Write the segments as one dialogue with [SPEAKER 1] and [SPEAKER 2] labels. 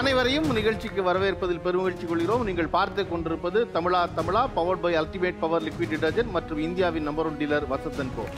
[SPEAKER 1] அனைவரையும் நிகழ்ச்சிக்கு வரவேற்பதில் பெருமகிழ்ச்சி கொள்கிறோம் நீங்கள் பார்த்து கொண்டிருப்பது Tamizha Tamizha powered by ultimate power liquid detergent மற்றும் இந்தியாவின் number one dealer Vasanthan co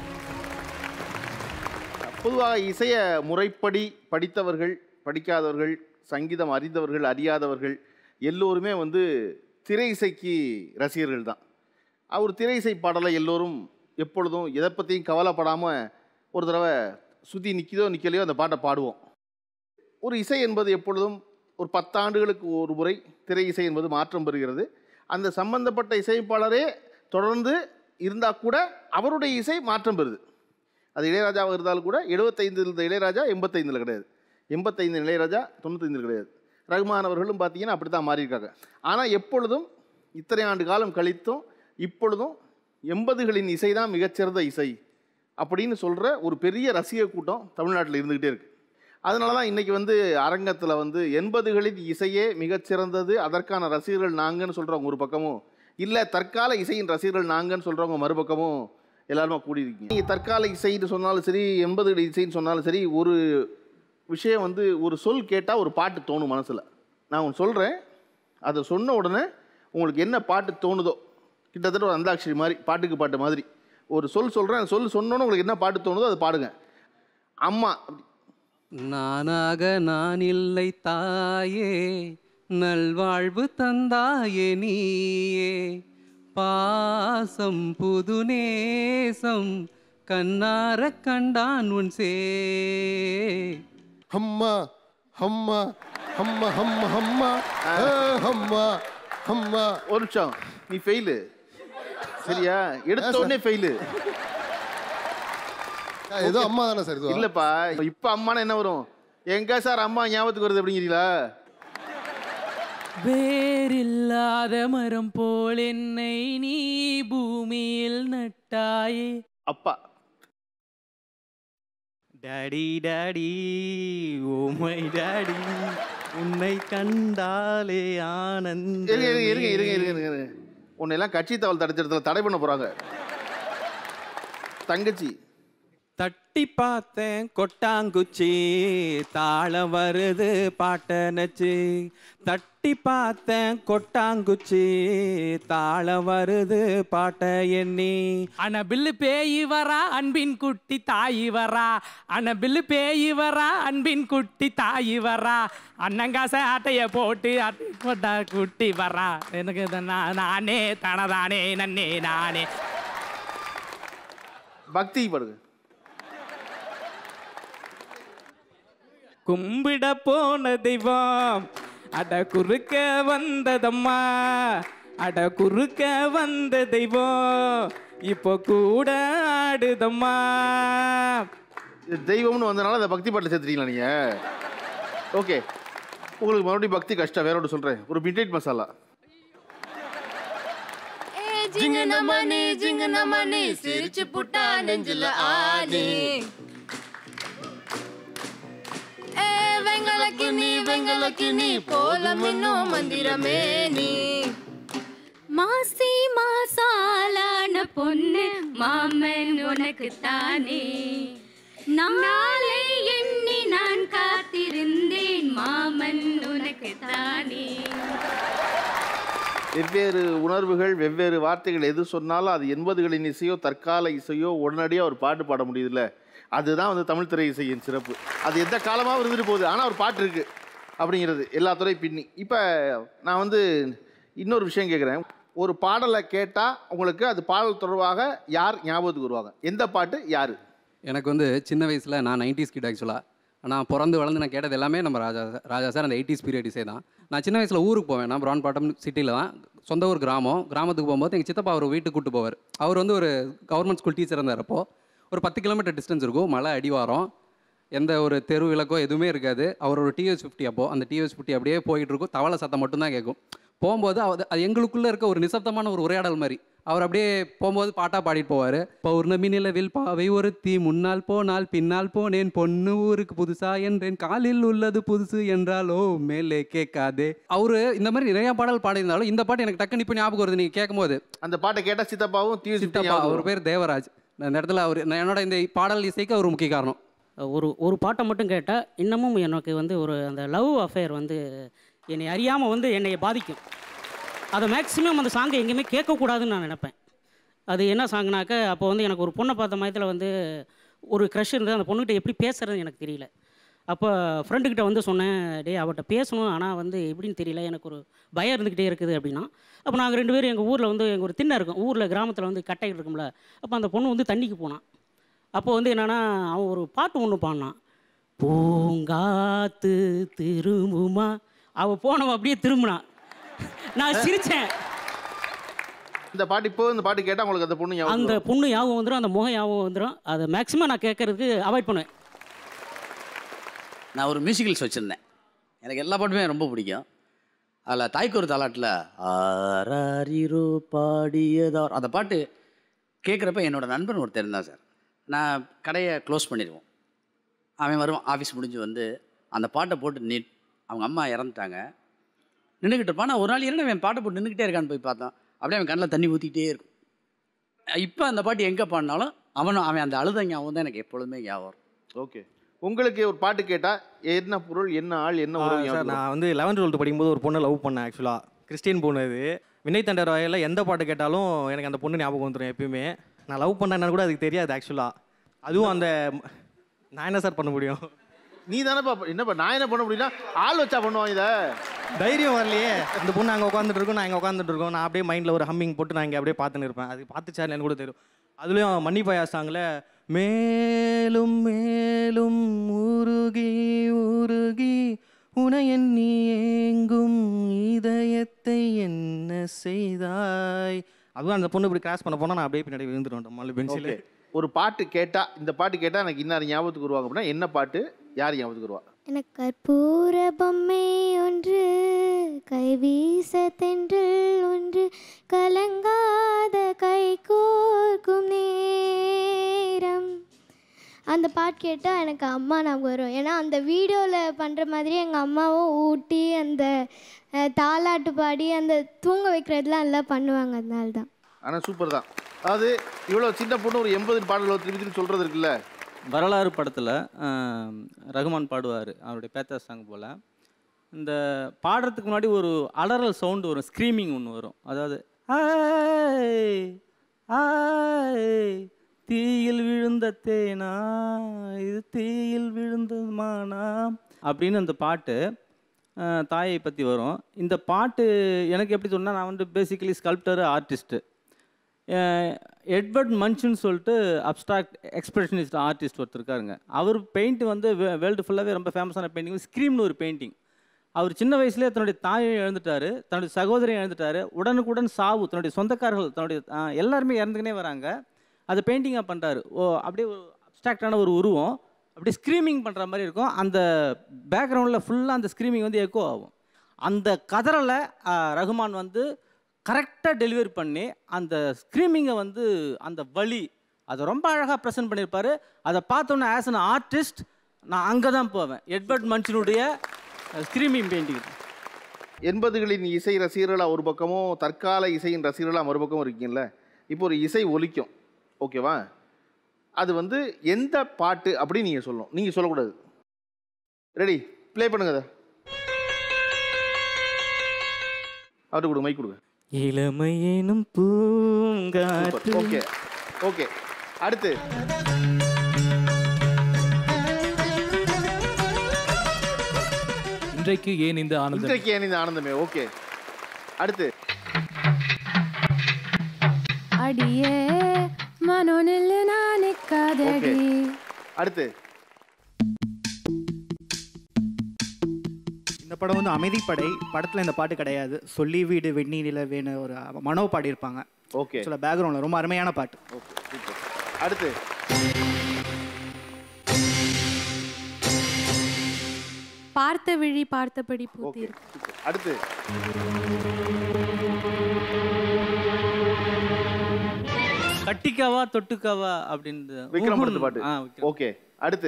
[SPEAKER 1] பொதுவாக இசைய முறைப்படி படித்தவர்கள் படிக்காதவர்கள் சங்கீதம் அறிந்தவர்கள் அறியாதவர்கள் எல்லோருமே வந்து திரை இசைக்கு ரசிகர்கள் தான் அவர் திரை இசை பாடலை எல்லோரும் எப்பொழுதும் எதை பற்றியும் கவலைப்படாமல் ஒரு தடவை சுற்றி நிற்கிதோ நிற்கலையோ அந்த பாட்டை பாடுவோம் ஒரு இசை என்பது எப்பொழுதும் ஒரு பத்தாண்டுகளுக்கு ஒரு முறை திரை இசை என்பது மாற்றம் பெறுகிறது அந்த சம்பந்தப்பட்ட இசைப்பாளரே தொடர்ந்து இருந்தால் கூட அவருடைய இசை மாற்றம் பெறுது அது இளையராஜாவாக இருந்தாலும் கூட எழுபத்தைந்தில் இருந்த இளையராஜா எண்பத்தைந்தில் கிடையாது எண்பத்தைந்து இளையராஜா தொண்ணூத்தைந்தில் கிடையாது ரகுமான் அவர்களும் பார்த்தீங்கன்னா அப்படி தான் மாறியிருக்காங்க ஆனால் எப்பொழுதும் இத்தனை ஆண்டு காலம் கழித்தும் இப்பொழுதும் எண்பதுகளின் இசை தான் மிகச்சிறந்த இசை அப்படின்னு சொல்கிற ஒரு பெரிய ரசிக கூட்டம் தமிழ்நாட்டில் இருந்துக்கிட்டே இருக்குது அதனால தான் இன்றைக்கி வந்து அரங்கத்தில் வந்து எண்பதுகளின் இசையே மிகச்சிறந்தது அதற்கான ரசிகர்கள் நாங்கன்னு சொல்கிறவங்க ஒரு பக்கமும் இல்லை தற்கால இசையின் ரசிகர்கள் நாங்கன்னு சொல்கிறவங்க மறுபக்கமும் எல்லாருமா கூடியிருக்கீங்க நீங்கள் தற்கால இசைன்னு சொன்னாலும் சரி எண்பதுகளின் இசைன்னு சொன்னாலும் சரி ஒரு விஷயம் வந்து ஒரு சொல் கேட்டால் ஒரு பாட்டு தோணும் மனசில் நான் ஒன்று சொல்கிறேன் அதை சொன்ன உடனே உங்களுக்கு என்ன பாட்டு தோணுதோ கிட்டத்தட்ட ஒரு அந்தாட்சரி மாதிரி பாட்டுக்கு பாட்டு மாதிரி ஒரு சொல் சொல்கிறேன் சொல் சொன்னோன்னே உங்களுக்கு என்ன பாட்டு தோணுதோ அதை பாடுங்க அம்மா அப்படி
[SPEAKER 2] நானாக நான் இல்லை தாயே நல்வாழ்வு தந்தாயே நீயே பாசம் புது நேசம் கண்ணார கண்டான் உன் சே
[SPEAKER 3] ஹம்மா ஹம்மா ஹம்மா ஹம்மா ஹம்மா ஆ, ஹம்மா ஹம்மா
[SPEAKER 1] ஒரு நிமிஷம் நீ ஃபெயிலு சரியா எடுத்த உடனே ஃபெயிலு
[SPEAKER 3] ஆ, ஏதோ அம்மா தானே சார் இது
[SPEAKER 1] இல்லப்பா இப்ப அம்மானா என்ன வரும் எங்க சார் அம்மா ஞாபகத்துக்கு வருது அப்படிங்கிறீங்களா
[SPEAKER 2] வேறில்லாத மரம் போல் என்னை நீ பூமியில் நட்டாயே
[SPEAKER 1] அப்பா
[SPEAKER 2] daddy daddy oh my daddy உன்னை கண்டாலே ஆனந்த
[SPEAKER 1] இருங்க இருங்க இருங்க இருங்க இருங்க இருங்க இருங்க உன்னை எல்லாம் கட்சி தவள் தடுத்த இடத்துல தடை பண்ண போறாங்க தங்கச்சி
[SPEAKER 2] தட்டி பார்த்தேன் கொட்டாங்குச்சி தாளம் வருது பாட்ட நச்சு தட்டி பார்த்தேன் கொட்டாங்குச்சி தாளம் வருது பாட்ட எண்ணி
[SPEAKER 4] அனபில்லு பேய் வரா அன்பின் குட்டி தாயி வரா அனபில்லு பேய் வரா அன்பின் குட்டி தாயி வரா அண்ணங்காச ஆட்டைய போட்டு ஆட்டி போட்டா குட்டி வரா எனக்கு இது நா- நானே தனதானே நன்னே நானே
[SPEAKER 1] பக்தி படுங்க
[SPEAKER 4] கும்பிட போன தெய்வம் அட குறுக்க வந்ததம்மா அட குறுக்க வந்த தெய்வம் இப்போ கூட ஆடுதம்மா
[SPEAKER 1] இது தெய்வம்னு வந்தனால அந்த பக்தி பாட்டில் சேர்த்துட்டீங்களா நீங்க ஓகே உங்களுக்கு மறுபடியும் பக்தி கஷ்டம் வேற ஒன்று சொல்றேன் ஒரு மிட்நைட் மசாலா
[SPEAKER 5] ஜிங்கன மணி ஜிங்கன மணி சிரிச்சு புட்டா நெஞ்சில ஆனி ஏ வெங்கல கிண்ணி வெங்கல கிண்ணி போல மின்னும் மந்திரமே நீ
[SPEAKER 6] மாசி மாசாலான பொண்ணு மாமன் உனக்கு தானே நாளை எண்ணி நான் காத்திருந்தேன் மாமன் உனக்கு தானே
[SPEAKER 1] வெவ்வேறு உணர்வுகள் வெவ்வேறு வார்த்தைகள் எது சொன்னாலும் அது எண்பதுகளின் இசையோ தற்கால இசையோ உடனடியாக ஒரு பாட்டு பாட முடியுதுல்ல அதுதான் வந்து தமிழ் திரை இசையின் சிறப்பு அது எந்த காலமாக இருந்துட்டு போகுது ஆனால் ஒரு பாட்டு இருக்குது அப்படிங்கிறது எல்லா துறை பின்னி இப்போ நான் வந்து இன்னொரு விஷயம் கேட்குறேன் ஒரு பாடலை கேட்டால் உங்களுக்கு அது பாடல் தொடர்பாக யார் ஞாபகத்துக்கு வருவாங்க எந்த பாட்டு யார்
[SPEAKER 2] எனக்கு வந்து சின்ன வயசில் நான் நைன்டிஸ் கிட் ஆக்சுவலாக நான் பிறந்து வளர்ந்து நான் கேட்டது எல்லாமே நம்ம ராஜா சார் ராஜா சார் அந்த எயிட்டிஸ் பீரியட் இசை தான் நான் சின்ன வயசில் ஊருக்கு போவேன் நான் பிரான்பாட்டம் சிட்டியில் தான் சொந்த ஊர் கிராமம் கிராமத்துக்கு போகும்போது எங்கள் சித்தப்பா அவர் வீட்டுக்கு கூட்டு போவார் அவர் வந்து ஒரு கவர்மெண்ட் ஸ்கூல் டீச்சர் இருந்தார் அப்போ ஒரு பத்து கிலோமீட்டர் டிஸ்டன்ஸ் இருக்கும் மலை அடிவாரம் எந்த ஒரு தெரு விளக்கோ எதுவுமே இருக்காது அவர் ஒரு டிஎஸ் ஃபிஃப்டி அப்போ அந்த டிஎஸ் ஃபிஃப்டி அப்படியே போயிட்டு இருக்கும் தவளை சத்தம் மட்டும்தான் கேட்கும் போகும்போது அது அது எங்களுக்குள்ளே இருக்க ஒரு நிசப்தமான ஒரு உரையாடல் மாதிரி அவர் அப்படியே போகும்போது பாட்டாக பாடிட்டு போவார் பௌர்ணமி நிலவில் பாவை ஒருத்தி முன்னால் போனால் பின்னால் போனேன் பொண்ணு ஊருக்கு புதுசா என்றேன் காலில் உள்ளது புதுசு என்றாலோ மேலே கேட்காதே அவரு இந்த மாதிரி நிறைய பாடல் பாடியிருந்தாலும் இந்த பாட்டு எனக்கு டக்குன்னு இப்போ ஞாபகம் வருது நீங்கள் கேட்கும்போது
[SPEAKER 1] அந்த பாட்டை கேட்டால் சித்தப்பாவும் தீவு
[SPEAKER 2] சித்தப்பா அவர் பேர் தேவராஜ் நான் இந்த இடத்துல அவர் நான் என்னோட இந்த பாடல் இசைக்கு அவர் முக்கிய காரணம்
[SPEAKER 7] ஒரு ஒரு பாட்டை மட்டும் கேட்டால் இன்னமும் எனக்கு வந்து ஒரு அந்த லவ் அஃபேர் வந்து என்னை அறியாமல் வந்து என்னை பாதிக்கும் அதை மேக்ஸிமம் அந்த சாங்கை எங்கேயுமே கேட்கக்கூடாதுன்னு நான் நினைப்பேன் அது என்ன சாங்னாக்க அப்போ வந்து எனக்கு ஒரு பொண்ணை பார்த்த மயத்தில் வந்து ஒரு க்ரஷ் இருந்தது அந்த பொண்ணுகிட்ட எப்படி பேசுறதுன்னு எனக்கு தெரியல அப்போ ஃப்ரெண்டுக்கிட்ட வந்து சொன்னேன் டேய் அவட்ட பேசணும் ஆனால் வந்து எப்படின்னு தெரியல எனக்கு ஒரு பயம் இருந்துக்கிட்டே இருக்குது அப்படின்னா அப்போ நாங்கள் ரெண்டு பேரும் எங்கள் ஊரில் வந்து எங்கள் ஒரு திண்ணை இருக்கும் ஊரில் கிராமத்தில் வந்து கட்டை இருக்கும்ல அப்போ அந்த பொண்ணு வந்து தண்ணிக்கு போனான் அப்போ வந்து என்னென்னா அவன் ஒரு பாட்டு ஒன்று பாடினான் பூங்காத்து திரும்புமா அவள் போனவன் அப்படியே திரும்பினான் நான் சிரித்தேன்
[SPEAKER 1] இந்த பாட்டு இப்போ இந்த பாட்டு கேட்டால் உங்களுக்கு அந்த பொண்ணு ஞாபகம்
[SPEAKER 7] அந்த
[SPEAKER 1] வரும்.
[SPEAKER 7] பொண்ணு ஞாபகம் வந்துடும் அந்த முகம் ஞாபகம் வந்துடும் அதை மேக்ஸிமம் நான் கேட்கறதுக்கு அவாய்ட் பண்ணுவேன்
[SPEAKER 8] நான் ஒரு மியூசிக்கல்ஸ் வச்சுருந்தேன் எனக்கு எல்லா பாட்டுமே ரொம்ப பிடிக்கும் அதில் தாய்க்கூர் தாலாட்டில் ஆராரிரோ பாடியதார் அந்த பாட்டு கேட்குறப்ப என்னோட நண்பன் ஒருத்தர் இருந்தான் சார் நான் கடையை க்ளோஸ் பண்ணிடுவோம் அவன் வருவான் ஆஃபீஸ் முடிஞ்சு வந்து அந்த பாட்டை போட்டு நீ அவங்க அம்மா இறந்துட்டாங்க நின்றுக்கிட்டு இருப்பான் நான் ஒரு நாள் என்ன அவன் பாட்டை போட்டு நின்றுக்கிட்டே இருக்கான்னு போய் பார்த்தோம் அப்படியே அவன் கண்ணில் தண்ணி ஊற்றிக்கிட்டே இருக்கும் இப்போ அந்த பாட்டு எங்கே பாடினாலும் அவனும் அவன் அந்த அழுத ஞாபகம் தான் எனக்கு எப்பொழுதுமே ஞாபகம் வரும்.
[SPEAKER 1] ஓகே உங்களுக்கு ஒரு பாட்டு கேட்டால் என்ன பொருள் என்ன ஆள் என்ன உறவு
[SPEAKER 9] சார்
[SPEAKER 1] ஞாபகம் வரும்?
[SPEAKER 9] நான் வந்து லெவன்த் டுவெல்த் படிக்கும்போது ஒரு பொண்ணை லவ் பண்ணேன் ஆக்சுவலாக கிறிஸ்டின் பொண்ணு அது வினய் தண்டர் வாயில் எந்த பாட்டு கேட்டாலும் எனக்கு அந்த பொண்ணு ஞாபகம் வந்துடும் எப்பயுமே நான் லவ் பண்ணேன்னு கூட அதுக்கு தெரியாது ஆக்சுவலாக அதுவும் அந்த நான் என்ன சார் பண்ண முடியும்
[SPEAKER 1] நீ தானேப்பா என்னப்பா நான் என்ன பண்ண முடியும்னா ஆள் வச்சா பண்ணுவான் இதை
[SPEAKER 9] தைரியம் வரலையே அந்த பொண்ணு அங்கே உட்காந்துட்டு இருக்கோம் நான் இங்கே உட்காந்துட்டு இருக்கோம் நான் அப்படியே மைண்டில் ஒரு ஹம்மிங் போட்டு நான் இங்கே அப்படியே பார்த்துன்னு இருப்பேன் அது பார்த்துச்சா இல்லைன்னு கூட தெரியும் அதுலேயும் மன்னிப்பாயா சாங்கில் மேலும் மேலும் உருகி உருகி உன எண்ணி ஏங்கும் இதயத்தை என்ன செய்தாய் அதுவும் அந்த பொண்ணு இப்படி கிராஸ் பண்ண போனால் நான் அப்படியே பின்னாடி விழுந்துருவேன் மல்லு பென்சில்
[SPEAKER 1] ஓகே ஒரு பாட்டு கேட்டா இந்த பாட்டு கேட்டா எனக்கு இன்னார் ஞாபகத்துக்கு வருவாங்க அப்படின்னா என்ன பாட்டு யார் ஞாபகத்துக்கு வருவா
[SPEAKER 6] எனக்கு கற்பூர பொம்மை ஒன்று கைவீச தென்றல் ஒன்று கலங்காத கை கோர்க்கும் நேரம் அந்த பாட்டு கேட்டால் எனக்கு அம்மா ஞாபகம் வரும் ஏன்னா அந்த வீடியோவில் பண்ணுற மாதிரி எங்கள் அம்மாவும் ஊட்டி அந்த அஹ், தாலாட்டு பாடி அந்த தூங்க வைக்கிறதுலாம் எல்லாம் பண்ணுவாங்க அதனால தான்
[SPEAKER 1] ஆனால் சூப்பர் தான் அதாவது இவ்வளோ சின்ன பொண்ணு ஒரு எண்பது பாடல்கள் திருப்பி திருப்பி சொல்றது இருக்குல்ல
[SPEAKER 10] வரலாறு படத்தில் ரகுமான் பாடுவார் அவருடைய பேத்தா சாங் போல் இந்த பாடுறதுக்கு முன்னாடி ஒரு அலறல் சவுண்டு வரும் ஸ்க்ரீமிங் ஒன்று வரும் அதாவது ஆய் ஆய் தீயில் விழுந்த தேனா இது தீயில் விழுந்த மானா அப்படின்னு அந்த பாட்டு அஹ், தாயை பற்றி வரும் இந்த பாட்டு எனக்கு எப்படி சொன்னால் நான் வந்து பேசிக்கலி ஸ்கல்ப்டர் ஆர்டிஸ்ட்டு எட்வர்ட் மன்ச்சுன்னு சொல்லிட்டு அப்ட்ராக்ட் எக்ஸ்பிரஷனிஸ்ட் ஆர்டிஸ்ட் ஒருத்தர் இருக்காருங்க அவர் பெயிண்ட் வந்து வேர்ல்டு ஃபுல்லாகவே ரொம்ப ஃபேமஸான பெயிண்டிங் ஸ்க்ரீம்னு ஒரு பெயிண்டிங் அவர் சின்ன வயசுலேயே தன்னுடைய தாயை இழந்துட்டாரு தன்னுடைய சகோதரியை இழந்துட்டாரு உடனுக்குடன் சாவு தன்னுடைய சொந்தக்காரர்கள் தன்னுடைய ஆஹ், எல்லாருமே இறந்துக்கினே வராங்க அதை பெயிண்டிங்காக பண்ணுறாரு ஓ அப்படியே ஒரு அப்ட்ராக்டான ஒரு உருவம் அப்படியே ஸ்க்ரீமிங் பண்ணுற மாதிரி இருக்கும் அந்த பேக்ரவுண்டில் ஃபுல்லாக அந்த ஸ்க்ரீமிங் வந்து எக்கோ ஆகும் அந்த கதறலை ஆஹ், ரகுமான் வந்து கரெக்டாக டெலிவரி பண்ணி அந்த ஸ்க்ரீமிங்கை வந்து அந்த வழி அதை ரொம்ப அழகாக ப்ரெசென்ட் பண்ணியிருப்பாரு அதை பார்த்தோன்னே ஆஸ் அன் ஆர்டிஸ்ட் நான் அங்கே தான் போவேன் எட்வர்ட் மன்சனுடைய ஸ்க்ரீமிங் பெயிண்டிங்
[SPEAKER 1] எண்பதுகளின் இசை ரசிகர்களாக ஒரு பக்கமும் தற்கால இசையின் ரசிகர்களாக மறுபக்கமும் இருக்கீங்கல்ல இப்போ ஒரு இசை ஒலிக்கும் ஓகேவா அது வந்து எந்த பாட்டு அப்படின்னு நீங்கள் சொல்லணும் நீங்கள் சொல்லக்கூடாது ரெடி ப்ளே பண்ணுங்க அதை அவர்கிட்ட கொடுங்க மைக் கொடுங்க
[SPEAKER 10] இளமையேனும் பூங்காற்று
[SPEAKER 1] ஓகே ஓகே அடுத்து
[SPEAKER 11] இன்றைக்கு ஏன் இந்த ஆனந்தம்
[SPEAKER 1] இன்றைக்கு ஏன் இந்த ஆனந்தமே ஓகே அடுத்து
[SPEAKER 5] அடியே மனோனில் நான் நிற்காதடி
[SPEAKER 1] அடுத்து
[SPEAKER 12] இந்த படம் வந்து அமைதிப்படை படத்தில் இந்த பாட்டு கிடையாது சொல்லி வீடு வெந்நீரில் வேணும் ஒரு மனோ பாடியிருப்பாங்க
[SPEAKER 1] ஓகே
[SPEAKER 12] சில பேக்ரவுண்டில் ரொம்ப அருமையான பாட்டு
[SPEAKER 1] ஓகே சூப்பர் அடுத்து
[SPEAKER 5] பார்த்த விழி பார்த்தபடி
[SPEAKER 1] ஓகே
[SPEAKER 5] பூத்தீர்
[SPEAKER 1] சூப்பர் அடுத்து
[SPEAKER 10] கட்டிக்காவா தொட்டுக்காவா அப்படின்னு
[SPEAKER 1] விக்ரம் படத்து பாட்டு
[SPEAKER 10] ஆ விக்ரம்.
[SPEAKER 1] ஓகே அடுத்து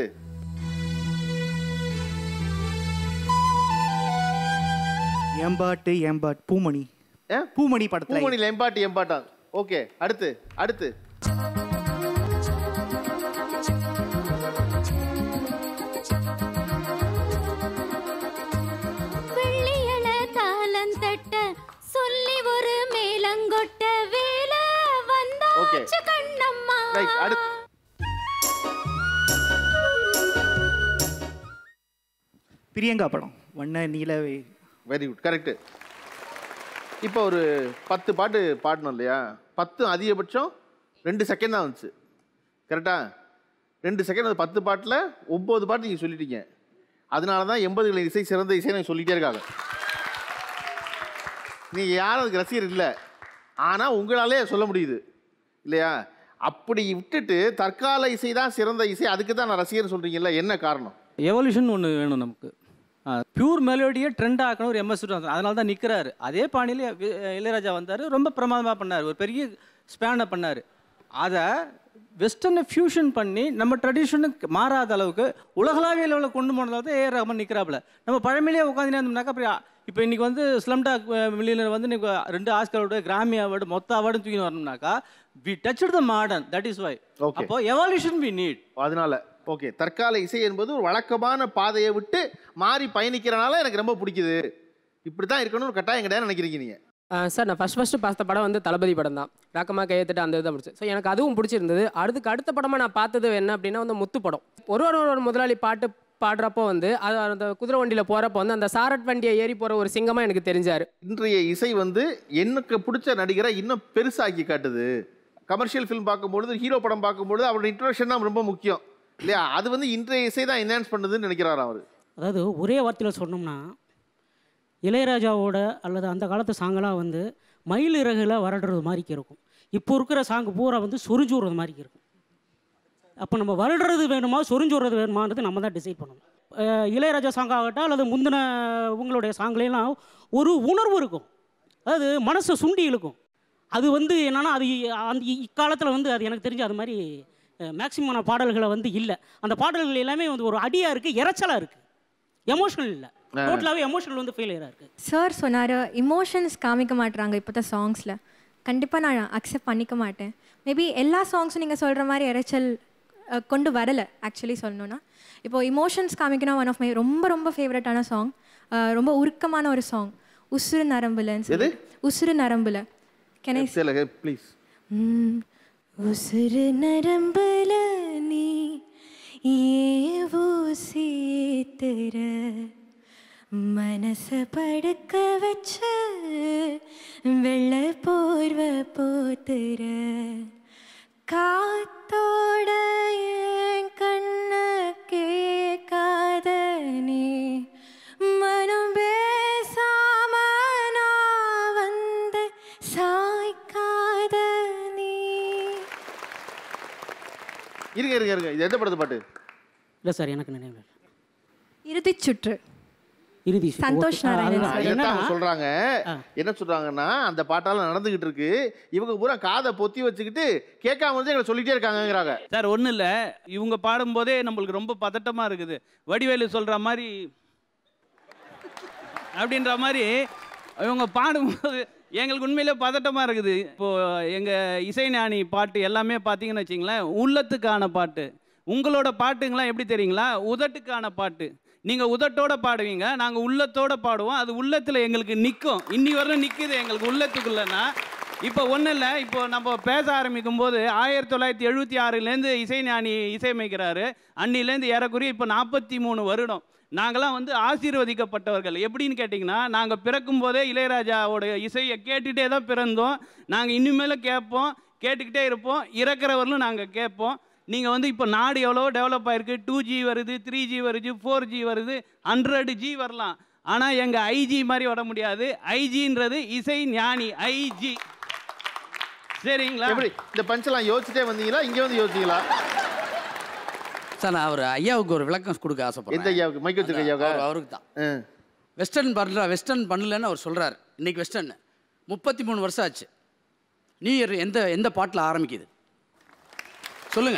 [SPEAKER 12] எம்பாட்டு எம்பாட் பூமணி
[SPEAKER 1] ஏ?
[SPEAKER 12] பூமணி படத்தில்
[SPEAKER 1] பூமணியில் எம்பாட்டு எம்பாட்டா ஓகே அடுத்து அடுத்து அடுத்து
[SPEAKER 12] பிரியங்கா படம் வண்ண நீலவே
[SPEAKER 1] வெரி குட் கரெக்டு இப்போ ஒரு பத்து பாட்டு பாடணும் இல்லையா பத்து அதிகபட்சம் ரெண்டு செகண்ட் தான் வந்துச்சு கரெக்டா ரெண்டு செகண்ட் அந்த பத்து பாட்டில் ஒம்பது பாட்டு நீங்கள் சொல்லிட்டீங்க அதனால தான் எண்பதுகளின் இசை சிறந்த இசை எனக்கு சொல்லிட்டே இருக்காங்க நீங்கள் யாரும் அதுக்கு ரசிகர் இல்லை ஆனால் உங்களாலே சொல்ல முடியுது இல்லையா அப்படி விட்டுட்டு தற்கால இசை தான் சிறந்த இசை அதுக்கு தான் நான் ரசிகர் சொல்கிறீங்கல்ல என்ன காரணம்
[SPEAKER 10] எவல்யூஷன் ஒன்று வேணும் நமக்கு பியூர் மெலோடியை ட்ரெண்ட் ஆக்கணும் ஒரு எம்எஸ் அதனால தான் நிற்கிறாரு அதே பாணியில் இளையராஜா வந்தார் ரொம்ப பிரமாதமாக பண்ணார் ஒரு பெரிய ஸ்பேனை பண்ணார் அதை வெஸ்டர்னை ஃபியூஷன் பண்ணி நம்ம ட்ரெடிஷனுக்கு மாறாத அளவுக்கு உலகளாவிய லெவலில் கொண்டு போனதால் தான் ஏஆர் ரஹ்மான் நிற்கிறாப்புல நம்ம பழமையிலே உட்காந்துனே இருந்தோம்னாக்கா அப்புறம் இப்போ இன்றைக்கி வந்து ஸ்லம்டாக் மில்லியனர் வந்து இன்னைக்கு ரெண்டு ஆஸ்கர் அவார்டு கிராமி அவார்டு மொத்த அவார்டும் தூக்கி வரணும்னாக்கா we touch the modern that is why
[SPEAKER 1] Okay.
[SPEAKER 10] அப்போ எவால்யூஷன் வி நீட்
[SPEAKER 1] அதனால ஓகே தற்கால இசை என்பது ஒரு வழக்கமான பாதையை விட்டு மாறி பயணிக்கிறனால எனக்கு ரொம்ப பிடிக்குது இப்படி தான் இருக்கணும்னு ஒரு கட்டாயம் கிடையாது நினைக்கிறீங்க நீங்கள்
[SPEAKER 4] சார் நான் ஃபஸ்ட் ஃபஸ்ட்டு பார்த்த படம் வந்து தளபதி படம் தான் ராக்கமாக கையெழுத்துட்டு அந்த இதை முடிச்சு ஸோ எனக்கு அதுவும் பிடிச்சிருந்தது அதுக்கு அடுத்த படமாக நான் பார்த்தது என்ன அப்படின்னா வந்து முத்து படம் ஒரு ஒரு ஒரு முதலாளி பாட்டு பாடுறப்போ வந்து அது அந்த குதிரை வண்டியில் போகிறப்போ வந்து அந்த சாரட் வண்டியை ஏறி போகிற ஒரு சிங்கமாக எனக்கு தெரிஞ்சார்
[SPEAKER 1] இன்றைய இசை வந்து எனக்கு பிடிச்ச நடிகரை இன்னும் பெருசாக்கி காட்டுது கமர்ஷியல் ஃபிலிம் பார்க்கும்பொழுது ஹீரோ படம் பார்க்கும்பொழுது அவரோட இன்ட்ரோடக்ஷன் தான் ரொம்ப முக்கியம் இல்லையா அது வந்து இன்றைய இசை தான் என்ஹான்ஸ் பண்ணுதுன்னு நினைக்கிறார் அவர்
[SPEAKER 7] அதாவது ஒரே வார்த்தையில் சொன்னோம்னா இளையராஜாவோட அல்லது அந்த காலத்து சாங்கெல்லாம் வந்து மயில் இறகுல வரடுறது மாதிரிக்கு இருக்கும் இப்போ இருக்கிற சாங்கு பூரா வந்து சொரிஞ்சு விடுறது மாதிரிக்கு இருக்கும் அப்போ நம்ம வருடுறது வேணுமா சொரிஞ்சு விடுறது வேணுமான்றது நம்ம தான் டிசைட் பண்ணணும் அஹ் இளையராஜா சாங் ஆகட்டும் அல்லது முந்தின உங்களுடைய சாங்லாம் ஒரு உணர்வு இருக்கும் அதாவது மனசை சுண்டி இழுக்கும் அது வந்து என்னன்னா அது அந்த இக்காலத்தில் வந்து அது எனக்கு தெரிஞ்சு அது மாதிரி மேக்சிமமான பாடல்களை வந்து இல்லை அந்த பாடல்கள் எல்லாமே வந்து ஒரு அடியாக இருக்குது இறைச்சலாக இருக்குது எமோஷனல் இல்லை டோட்டலாகவே எமோஷனல் வந்து ஃபெயிலியராக இருக்குது
[SPEAKER 11] சார் சொன்னார் இமோஷன்ஸ் காமிக்க மாட்றாங்க இப்போ தான் சாங்ஸில் கண்டிப்பாக நான் அக்செப்ட் பண்ணிக்க மாட்டேன் மேபி எல்லா சாங்ஸும் நீங்கள் சொல்கிற மாதிரி இறைச்சல் அஹ், கொண்டு வரலை ஆக்சுவலி சொல்லணும்னா இப்போ இமோஷன்ஸ் காமிக்கணும் ஒன் ஆஃப் மை ரொம்ப ரொம்ப ஃபேவரட்டான சாங் ரொம்ப உருக்கமான ஒரு சாங் உசுறு நரம்புலன்னு
[SPEAKER 1] எது?
[SPEAKER 11] சொல்லி உசுறு நரம்புல கெனை
[SPEAKER 1] ப்ளீஸ்
[SPEAKER 11] ம், உசுறு நரம்புல நீ ஏவோ சீத்துற மனச படுக்க வச்ச வெள்ள போர்வ போத்துற காத்தோட என் கண்ண கேட்காத நீ மனம் பேசாம நான் வந்து சாய்க்காத நீ
[SPEAKER 1] இருங்க இருங்க இருங்க இது எந்த படத்து பாட்டு
[SPEAKER 7] இல்லை சார் எனக்கு நினைவு இல்லை.
[SPEAKER 11] இறுதிச் சுற்று
[SPEAKER 7] இறுதி
[SPEAKER 11] சந்தோஷ்
[SPEAKER 7] ஓகே. ஆ,
[SPEAKER 11] நாராயணன்
[SPEAKER 7] அதுதான்.
[SPEAKER 11] சார்.
[SPEAKER 1] இதைத்தான்
[SPEAKER 7] என்னன்னா,
[SPEAKER 1] அவங்க சொல்றாங்க என்ன சொல்றாங்கன்னா அந்த பாட்டால நடந்துகிட்டு இருக்கு இவங்க பூரா காதை பொத்தி வச்சுக்கிட்டு கேட்காம வந்து எங்களை சொல்லிட்டே இருக்காங்கங்கிறாங்க
[SPEAKER 13] சார் ஒன்றும் இல்லை இவங்க பாடும்போதே நம்மளுக்கு ரொம்ப பதட்டமாக இருக்குது வடிவேலு சொல்கிற மாதிரி அப்படின்ற மாதிரி இவங்க பாடும்போது எங்களுக்கு உண்மையிலே பதட்டமாக இருக்குது இப்போது எங்கள் இசைஞானி பாட்டு எல்லாமே பார்த்தீங்கன்னு வச்சிங்களேன் உள்ளத்துக்கான பாட்டு உங்களோட பாட்டுங்களாம் எப்படி தெரியுங்களா உதட்டுக்கான பாட்டு நீங்கள் உதட்டோட பாடுவீங்க நாங்கள் உள்ளத்தோட பாடுவோம் அது உள்ளத்தில் எங்களுக்கு நிற்கும் இன்னி வரலும் நிற்குது எங்களுக்கு உள்ளத்துக்குள்ளனா இப்போ ஒன்றும் இல்லை இப்போ நம்ம பேச ஆரம்பிக்கும் போது ஆயிரத்தி தொள்ளாயிரத்தி எழுபத்தி ஆறுலேருந்து இசைஞானி இசையமைக்கிறாரு அன்னிலேருந்து ஏறக்குறைய இப்போ நாற்பத்தி மூணு வருடம் நாங்களாம் வந்து ஆசீர்வதிக்கப்பட்டவர்கள் எப்படின்னு கேட்டிங்கன்னா நாங்கள் பிறக்கும் போதே இளையராஜாவோட இசையை கேட்டுகிட்டே தான் பிறந்தோம் நாங்கள் இனிமேலும் கேட்போம் கேட்டுக்கிட்டே இருப்போம் இறக்குறவர்களும் நாங்கள் கேட்போம் நீங்கள் வந்து இப்போ நாடு எவ்வளோ டெவலப் ஆயிருக்கு டூ ஜி வருது த்ரீ ஜி வருது ஃபோர் ஜி வருது ஹண்ட்ரட் ஜி வரலாம் ஆனால் எங்கள் ஐஜி மாதிரி வர முடியாது ஐஜின்றது இசை ஞானி ஐஜி சரிங்களா
[SPEAKER 1] எப்படி இந்த பஞ்செல்லாம் யோசிச்சுட்டே வந்தீங்களா இங்க வந்து யோசிச்சீங்களா
[SPEAKER 8] சார் நான் அவர் ஐயாவுக்கு ஒரு விளக்கம் கொடுக்க
[SPEAKER 1] எந்த
[SPEAKER 8] ஆசைப்படுறேன்
[SPEAKER 1] ஐயாவுக்கு மைக் வச்சிருக்க ஐயாவுக்கா
[SPEAKER 8] அவர்- அவருக்கு தான் வெஸ்டர்ன் பண்ணல வெஸ்டர்ன் பண்ணலன்னு அவர் சொல்றாரு இன்னைக்கு வெஸ்டர்ன் முப்பத்தி மூணு வருஷம் ஆச்சு நியூ இயர் எந்த எந்த பாட்டில் ஆரம்பிக்குது சொல்லுங்க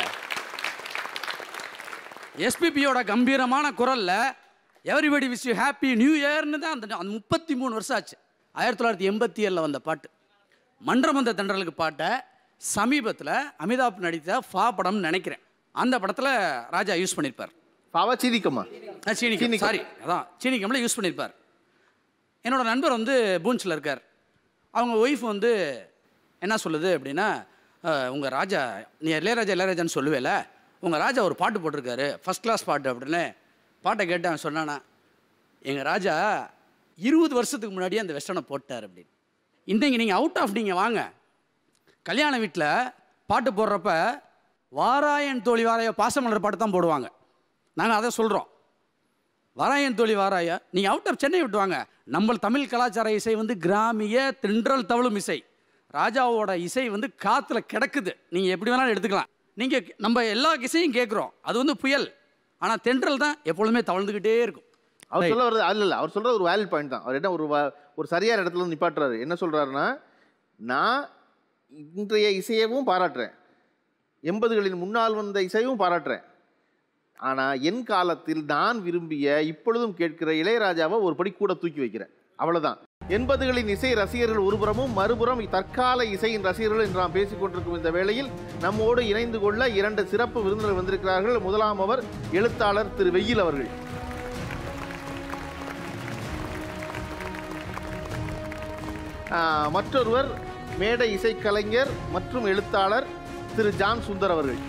[SPEAKER 8] எஸ்பிபியோட கம்பீரமான குரல்ல everybody wish you happy new இயர்னு தான் அந்த அந்த முப்பத்தி மூணு வருஷம் ஆச்சு ஆயிரத்தி தொள்ளாயிரத்தி எண்பத்தி ஏழில் வந்த பாட்டு மன்றமந்த தென்றலுக்கு பாட்டை சமீபத்தில் அமிதாப் நடித்த ஃபா படம்னு நினைக்கிறேன் அந்த படத்தில் ராஜா யூஸ் பண்ணியிருப்பார்
[SPEAKER 1] பாவா சீனிக்கம்மா
[SPEAKER 8] சீனிக்கம் சாரி அதான் சீனிக்கம்ல யூஸ் பண்ணியிருப்பார் என்னோட நண்பர் வந்து பூன்ஸில் இருக்கார் அவங்க ஒய்ஃப் வந்து என்ன சொல்லுது அப்படின்னா உங்கள் ராஜா நீ இளையராஜா இளையராஜான்னு சொல்லுவேல உங்கள் ராஜா ஒரு பாட்டு போட்டிருக்காரு ஃபஸ்ட் கிளாஸ் பாட்டு அப்படின்னு பாட்டை கேட்டு அவன் சொன்னானா எங்கள் ராஜா இருபது வருஷத்துக்கு முன்னாடியே அந்த வெஸ்டர்னை போட்டார் அப்படின்னு இன்றைக்கி நீங்கள் அவுட் ஆஃப் நீங்கள் வாங்க கல்யாண வீட்டில் பாட்டு போடுறப்ப வாராயன் தோழி வாராய பாசமலர் பாட்டு தான் போடுவாங்க நாங்கள் அதை சொல்கிறோம் வாராயன் தோழி வாராயா நீங்கள் அவுட் ஆஃப் சென்னை விட்டு வாங்க நம்ம தமிழ் கலாச்சார இசை வந்து கிராமிய தென்றல் தவழும் இசை ராஜாவோட இசை வந்து காற்றுல கிடக்குது நீங்கள் எப்படி வேணாலும் எடுத்துக்கலாம் நீங்கள் நம்ம எல்லா இசையும் கேட்குறோம் அது வந்து புயல் ஆனால் தென்றல் தான் எப்பொழுதுமே தவழ்ந்துக்கிட்டே இருக்கும்
[SPEAKER 1] அவர் சொல்ல வர்றது அல்ல இல்ல அவர் சொல்ற ஒரு வேலிட் பாயிண்ட் தான் அவர் என்ன ஒரு வ- ஒரு சரியான இடத்துல வந்து நிப்பாட்டுறாரு என்ன சொல்றாருன்னா நான் இன்றைய இசையவும் பாராட்டுறேன் எண்பதுகளின் முன்னால் வந்த இசையும் பாராட்டுறேன் ஆனால் என் காலத்தில் நான் விரும்பிய இப்பொழுதும் கேட்கிற இளையராஜாவை ஒரு படி கூட தூக்கி வைக்கிறேன் அவ்வளவுதான் எண்பதுகளின் இசை ரசிகர்கள் ஒருபுறமும் மறுபுறம் தற்கால இசையின் ரசிகர்கள் என்று நாம் பேசிக் கொண்டிருக்கும் இந்த வேளையில் நம்மோடு இணைந்து கொள்ள இரண்டு சிறப்பு விருந்தினர் வந்திருக்கிறார்கள் முதலாம் அவர் எழுத்தாளர் திரு வெயில் அவர்கள் ஆஹ், மற்றொருவர் மேடை இசைக்கலைஞர் மற்றும் எழுத்தாளர் திரு ஜான் சுந்தர் அவர்கள்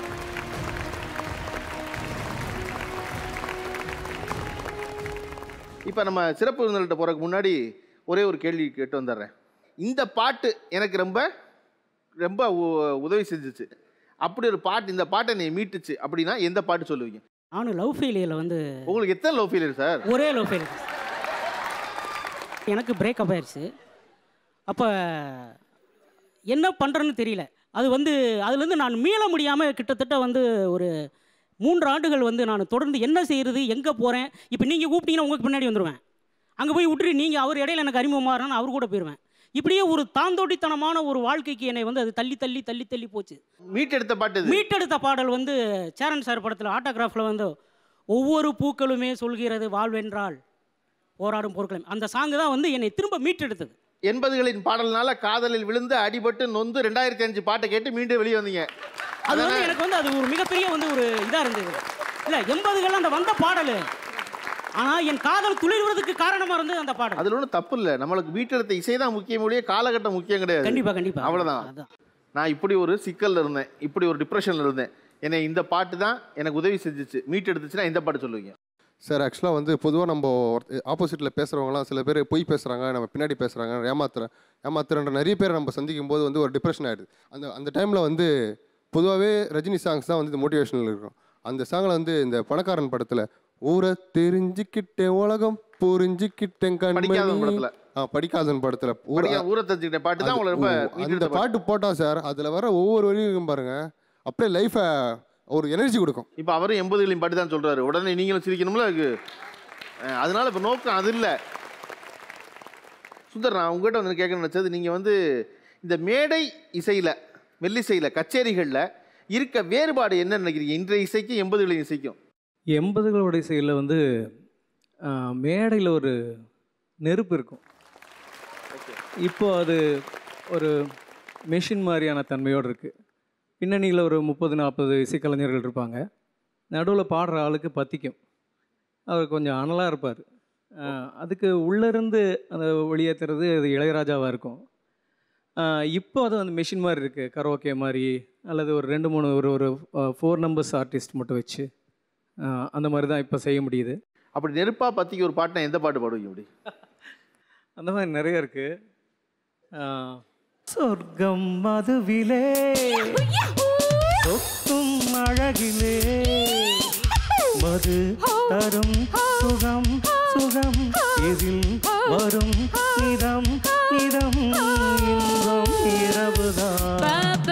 [SPEAKER 1] இப்போ நம்ம சிறப்பு விருந்தினர்கிட்ட போகிறதுக்கு முன்னாடி ஒரே ஒரு கேள்வி கேட்டு வந்துடுறேன் இந்த பாட்டு எனக்கு ரொம்ப ரொம்ப உ- உதவி செஞ்சுச்சு அப்படி ஒரு பாட்டு இந்த பாட்டை நீ மீட்டுச்சு அப்படின்னா எந்த பாட்டு சொல்லுவீங்க
[SPEAKER 7] நானும் லவ் ஃபெயிலியரில் வந்து
[SPEAKER 1] உங்களுக்கு எத்தனை லவ் ஃபீலியர் சார்
[SPEAKER 7] ஒரே லவ் ஃபெயிலியர் எனக்கு பிரேக்கப் ஆயிடுச்சு அப்போ என்ன பண்ணுறேன்னு தெரியல அது வந்து அதுலேருந்து நான் மீள முடியாமல் கிட்டத்தட்ட வந்து ஒரு மூன்று ஆண்டுகள் வந்து நான் தொடர்ந்து என்ன செய்கிறது எங்கே போகிறேன் இப்போ நீங்கள் கூப்பிட்டீங்கன்னா உங்களுக்கு பின்னாடி வந்துடுவேன் அங்கே போய் விட்டுட்டு நீங்கள் அவர் இடையில எனக்கு அறிமுகமாகறேன்னு அவர் கூட போயிடுவேன் இப்படியே ஒரு தாந்தோட்டித்தனமான ஒரு வாழ்க்கைக்கு என்னை வந்து அது தள்ளி தள்ளி தள்ளி தள்ளி போச்சு
[SPEAKER 1] மீட்டெடுத்த பாட்டு இது.
[SPEAKER 7] மீட்டெடுத்த பாடல் வந்து சேரன் சார் படத்தில் ஆட்டோகிராஃபில் வந்து ஒவ்வொரு பூக்களுமே சொல்கிறது வாழ்வென்றால் போராடும் பொருட்களும் அந்த சாங்கு தான் வந்து என்னை திரும்ப மீட்டெடுத்தது
[SPEAKER 1] எண்பதுகளின் பாடல்னால காதலில் விழுந்து அடிபட்டு நொந்து ரெண்டாயிரத்தி அஞ்சு பாட்டை கேட்டு மீண்டும் வெளியே வந்தீங்க
[SPEAKER 7] அது வந்து எனக்கு வந்து அது ஒரு மிகப்பெரிய வந்து ஒரு இதாக இருந்தது இல்லை எண்பதுகள் அந்த வந்த பாடல் ஆனால் என் காதல் துளிர்வதற்கு காரணமாக இருந்தது அந்த பாடல்
[SPEAKER 1] அதில் ஒன்றும் தப்பு இல்லை நம்மளுக்கு மீட்டெடுத்த இசை தான் முக்கியம் ஒழிய காலகட்டம் முக்கியம் கிடையாது
[SPEAKER 7] கண்டிப்பா, கண்டிப்பா.
[SPEAKER 1] அவ்வளோதான் நான் இப்படி ஒரு சிக்கல்ல இருந்தேன் இப்படி ஒரு டிப்ரெஷனில் இருந்தேன் என்னை இந்த பாட்டு தான் எனக்கு உதவி செஞ்சுச்சு மீட்டெடுத்துச்சுன்னா இந்த பாட்டு சொல்லுவீங்க
[SPEAKER 3] சார் ஆக்சுவலாக வந்து பொதுவாக நம்ம ஆப்போசிட்டில் பேசுகிறவங்களாம் சில பேர் பொய் பேசுகிறாங்க நம்ம பின்னாடி பேசுகிறாங்க ஏமாத்துற ஏமாத்துறன்ற நிறைய பேர் நம்ம சந்திக்கும் போது வந்து ஒரு டிப்ரெஷன் ஆகிடுது அந்த அந்த டைமில் வந்து பொதுவாகவே ரஜினி சாங்ஸ் தான் வந்து மோட்டிவேஷனல் இருக்கும் அந்த சாங்கில் வந்து இந்த பணக்காரன் படத்தில் ஊரை தெரிஞ்சுக்கிட்டேன் உலகம் புரிஞ்சுக்கிட்டேன்
[SPEAKER 1] படிக்காதவன்
[SPEAKER 3] கண்மணி
[SPEAKER 1] படத்துல.
[SPEAKER 3] ஆ படிக்காதவன் படத்தில்
[SPEAKER 1] படிக்க- ஊரை தெரிஞ்சுக்கிட்ட பாட்டு தான் உங்களை ரொம்ப
[SPEAKER 3] அது- அந்த
[SPEAKER 1] மீட்டெடுத்த
[SPEAKER 3] பாட்டு போட்டால் சார் அதில் வர ஒவ்வொரு வரியும் இருக்கும் பாருங்க அப்படியே லைஃபை ஒரு எனர்ஜி கொடுக்கும்
[SPEAKER 1] இப்போ அவரும் எண்பதுகளின் பாட்டு தான் சொல்றாரு உடனே நீங்களும் சிரிக்கணும்ல அதுக்கு அஹ் அதனால இப்போ நோக்கம் அது இல்லை சுந்தர் நான் உங்ககிட்ட வந்து கேட்க நினச்சது நீங்கள் வந்து இந்த மேடை இசையில் மெல்லிசையில் கச்சேரிகளில் இருக்க வேறுபாடு என்ன நினைக்கிறீங்க இன்றைய இசைக்கும் எண்பதுகளின் இசைக்கும்
[SPEAKER 14] எண்பதுகளோட இசையில் வந்து மேடையில் ஒரு நெருப்பு இருக்கும் இப்போ அது ஒரு மெஷின் மாதிரியான தன்மையோடு இருக்குது பின்னணியில் ஒரு முப்பது நாற்பது இசைக்கலைஞர்கள் இருப்பாங்க நடுவில் பாடுற ஆளுக்கு பத்திக்கும் அவர் கொஞ்சம் அனலாக இருப்பார் அதுக்கு உள்ளேருந்து அந்த வெளியேற்றுறது அது இளையராஜாவாக இருக்கும் ஆஹ் இப்போ அது அந்த மிஷின் மாதிரி இருக்குது கரோக்கே மாதிரி அல்லது ஒரு ரெண்டு மூணு ஒரு ஒரு ஃபோர் நம்பர்ஸ் ஆர்டிஸ்ட் மட்டும் வச்சு ஆஹ் அந்த மாதிரி தான் இப்போ செய்ய முடியுது
[SPEAKER 1] அப்படி நெருப்பா பத்திக்கு ஒரு பாட்டுனா எந்த பாட்டு பாடுவீங்க அப்படி
[SPEAKER 14] அந்த மாதிரி நிறைய இருக்கு சொர்க்கம் மதுவிலே சொக்கும் அழகிலே மது தரும் சுகம் சுகம் இதில் வரும் இதம் இதம் இன்பம் இரவுதான்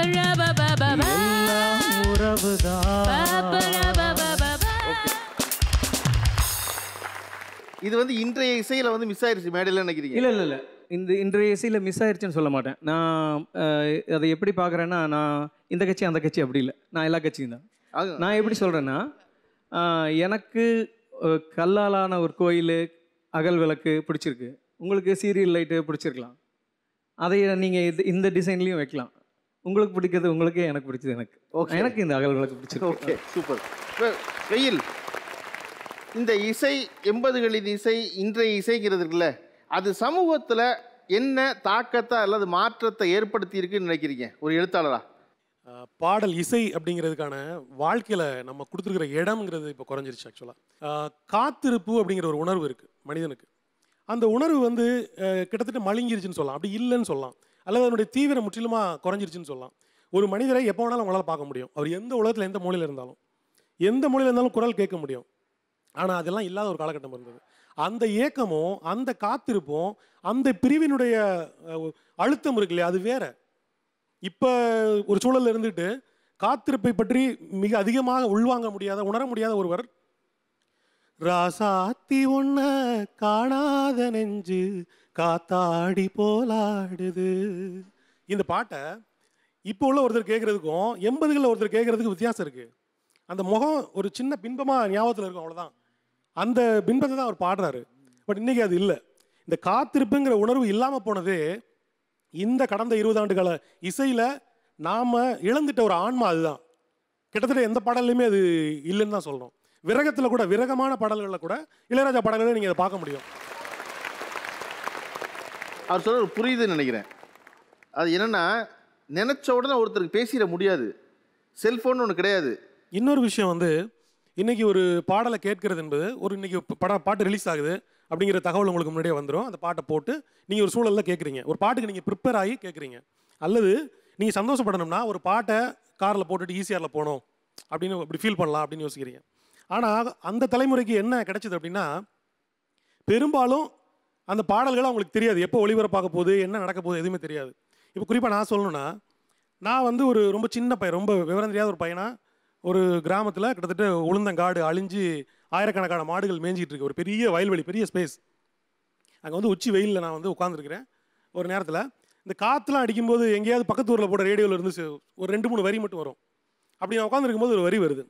[SPEAKER 14] எல்லாம் உறவுதான்
[SPEAKER 1] இது வந்து இன்றைய இசையில் வந்து மிஸ் ஆயிருச்சு மேடையில் நினைக்கிறீங்க
[SPEAKER 14] இல்லை இல்லை இல்லை இந்த இன்றைய இசையில் மிஸ் ஆயிருச்சுன்னு சொல்ல மாட்டேன் நான் அஹ், அதை எப்படி பார்க்குறேன்னா நான் இந்த கட்சி அந்த கட்சி அப்படி இல்லை நான் எல்லா கட்சியும் தான் நான் எப்படி சொல்கிறேன்னா எனக்கு அஹ், கல்லாலான ஒரு கோயில் அகல் விளக்கு பிடிச்சிருக்கு உங்களுக்கு சீரியல் லைட்டு பிடிச்சிருக்கலாம் அதை நீங்கள் இது இந்த டிசைன்லேயும் வைக்கலாம் உங்களுக்கு பிடிக்கிறது உங்களுக்கே எனக்கு பிடிச்சது எனக்கு
[SPEAKER 1] Okay.
[SPEAKER 14] எனக்கு இந்த அகல் விளக்கு பிடிச்சிருக்கு
[SPEAKER 1] ஓகே சூப்பர் வெயில் இந்த இசை எண்பதுகளின் இசை இன்றைய இசைங்கிறது இருக்குல்ல அது சமூகத்தில் என்ன தாக்கத்தை அல்லது மாற்றத்தை ஏற்படுத்தி இருக்குன்னு நினைக்கிறீங்க ஒரு எழுத்தாளரா
[SPEAKER 15] அஹ், பாடல் இசை அப்படிங்கிறதுக்கான வாழ்க்கையில் நம்ம கொடுத்துருக்கிற இடம்ங்கிறது இப்போ குறைஞ்சிருச்சு ஆக்சுவலாக காத்திருப்பு அப்படிங்கிற ஒரு உணர்வு இருக்குது மனிதனுக்கு அந்த உணர்வு வந்து அஹ், கிட்டத்தட்ட மழுங்கிருச்சுன்னு சொல்லலாம் அப்படி இல்லைன்னு சொல்லலாம் அல்லது அதனுடைய தீவிரம் முற்றிலுமாக குறைஞ்சிருச்சுன்னு சொல்லலாம் ஒரு மனிதரை எப்போ வேணாலும் உங்களால் பார்க்க முடியும் அவர் எந்த உலகத்தில் எந்த மூலையில் இருந்தாலும் எந்த மொழியில் இருந்தாலும் குரல் கேட்க முடியும் ஆனால் அதெல்லாம் இல்லாத ஒரு காலகட்டம் இருந்தது அந்த ஏக்கமும் அந்த காத்திருப்பும் அந்த பிரிவினுடைய அஹ், அழுத்தம் இருக்கு இல்லையா அது வேற இப்போ ஒரு சூழல்ல இருந்துட்டு காத்திருப்பை பற்றி மிக அதிகமாக உள்வாங்க முடியாத உணர முடியாத ஒருவர் ராசாத்தி ஒன்ன காணாத நெஞ்சு காத்தாடி போலாடுது இந்த பாட்டை இப்போ உள்ள ஒருத்தர் கேட்குறதுக்கும் எண்பதுகளில் ஒருத்தர் கேட்குறதுக்கு வித்தியாசம் இருக்குது அந்த முகம் ஒரு சின்ன பின்பமாக ஞாபகத்தில் இருக்கும் அவ்வளோதான் அந்த பின்பத்தை தான் அவர் பாடுறாரு பட் இன்னைக்கு அது இல்லை இந்த காத்திருப்புங்கிற உணர்வு இல்லாமல் போனது இந்த கடந்த இருபது ஆண்டு கால இசையில் நாம் இழந்துட்ட ஒரு ஆன்மா அதுதான் கிட்டத்தட்ட எந்த பாடல்லையுமே அது இல்லைன்னு தான் சொல்லணும் விரகத்தில் கூட விரகமான பாடல்களில் கூட இளையராஜா பாடல்களை நீங்கள் அதை பார்க்க முடியும்
[SPEAKER 1] அவர் சொல்ற புரியுதுன்னு நினைக்கிறேன் அது என்னன்னா நினைச்ச உடனே ஒருத்தருக்கு பேசிட முடியாது செல்போன் ஒன்று கிடையாது
[SPEAKER 15] இன்னொரு விஷயம் வந்து இன்னைக்கு ஒரு பாடலை கேட்கறது என்பது ஒரு இன்னைக்கு பட பாட்டு ரிலீஸ் ஆகுது அப்படிங்கிற தகவல் உங்களுக்கு முன்னாடியே வந்துடும் அந்த பாட்டை போட்டு நீங்கள் ஒரு சூழலில் கேட்குறீங்க ஒரு பாட்டுக்கு நீங்கள் ப்ரிப்பேர் ஆகி கேட்குறீங்க அல்லது நீங்கள் சந்தோஷப்படணும்னா ஒரு பாட்டை காரில் போட்டுட்டு ஈஸியாரில் போகணும் அப்படின்னு அப்படி ஃபீல் பண்ணலாம் அப்படின்னு யோசிக்கிறீங்க ஆனால் அந்த தலைமுறைக்கு என்ன கிடைச்சது அப்படின்னா பெரும்பாலும் அந்த பாடல்கள் அவங்களுக்கு தெரியாது எப்போ ஒளிபரப்பாக போகுது என்ன நடக்க போகுது எதுவுமே தெரியாது இப்போ குறிப்பாக நான் சொல்லணும்னா நான் வந்து ஒரு ரொம்ப சின்ன பையன் ரொம்ப விவரம் தெரியாத ஒரு பையனா ஒரு கிராமத்தில் கிட்டத்தட்ட உளுந்தங்காடு அழிஞ்சு ஆயிரக்கணக்கான மாடுகள் மேய்ஞ்சிட்டு இருக்கு ஒரு பெரிய வயல்வெளி பெரிய ஸ்பேஸ் அங்கே வந்து உச்சி வெயிலில் நான் வந்து உட்காந்துருக்கிறேன் ஒரு நேரத்தில் இந்த காற்றுலாம் அடிக்கும்போது எங்கேயாவது பக்கத்து ஊரில் போட ரேடியோவில் இருந்து சு- ஒரு ரெண்டு மூணு வரி மட்டும் வரும் அப்படி நான் உட்காந்துருக்கும் போது ஒரு வரி வருது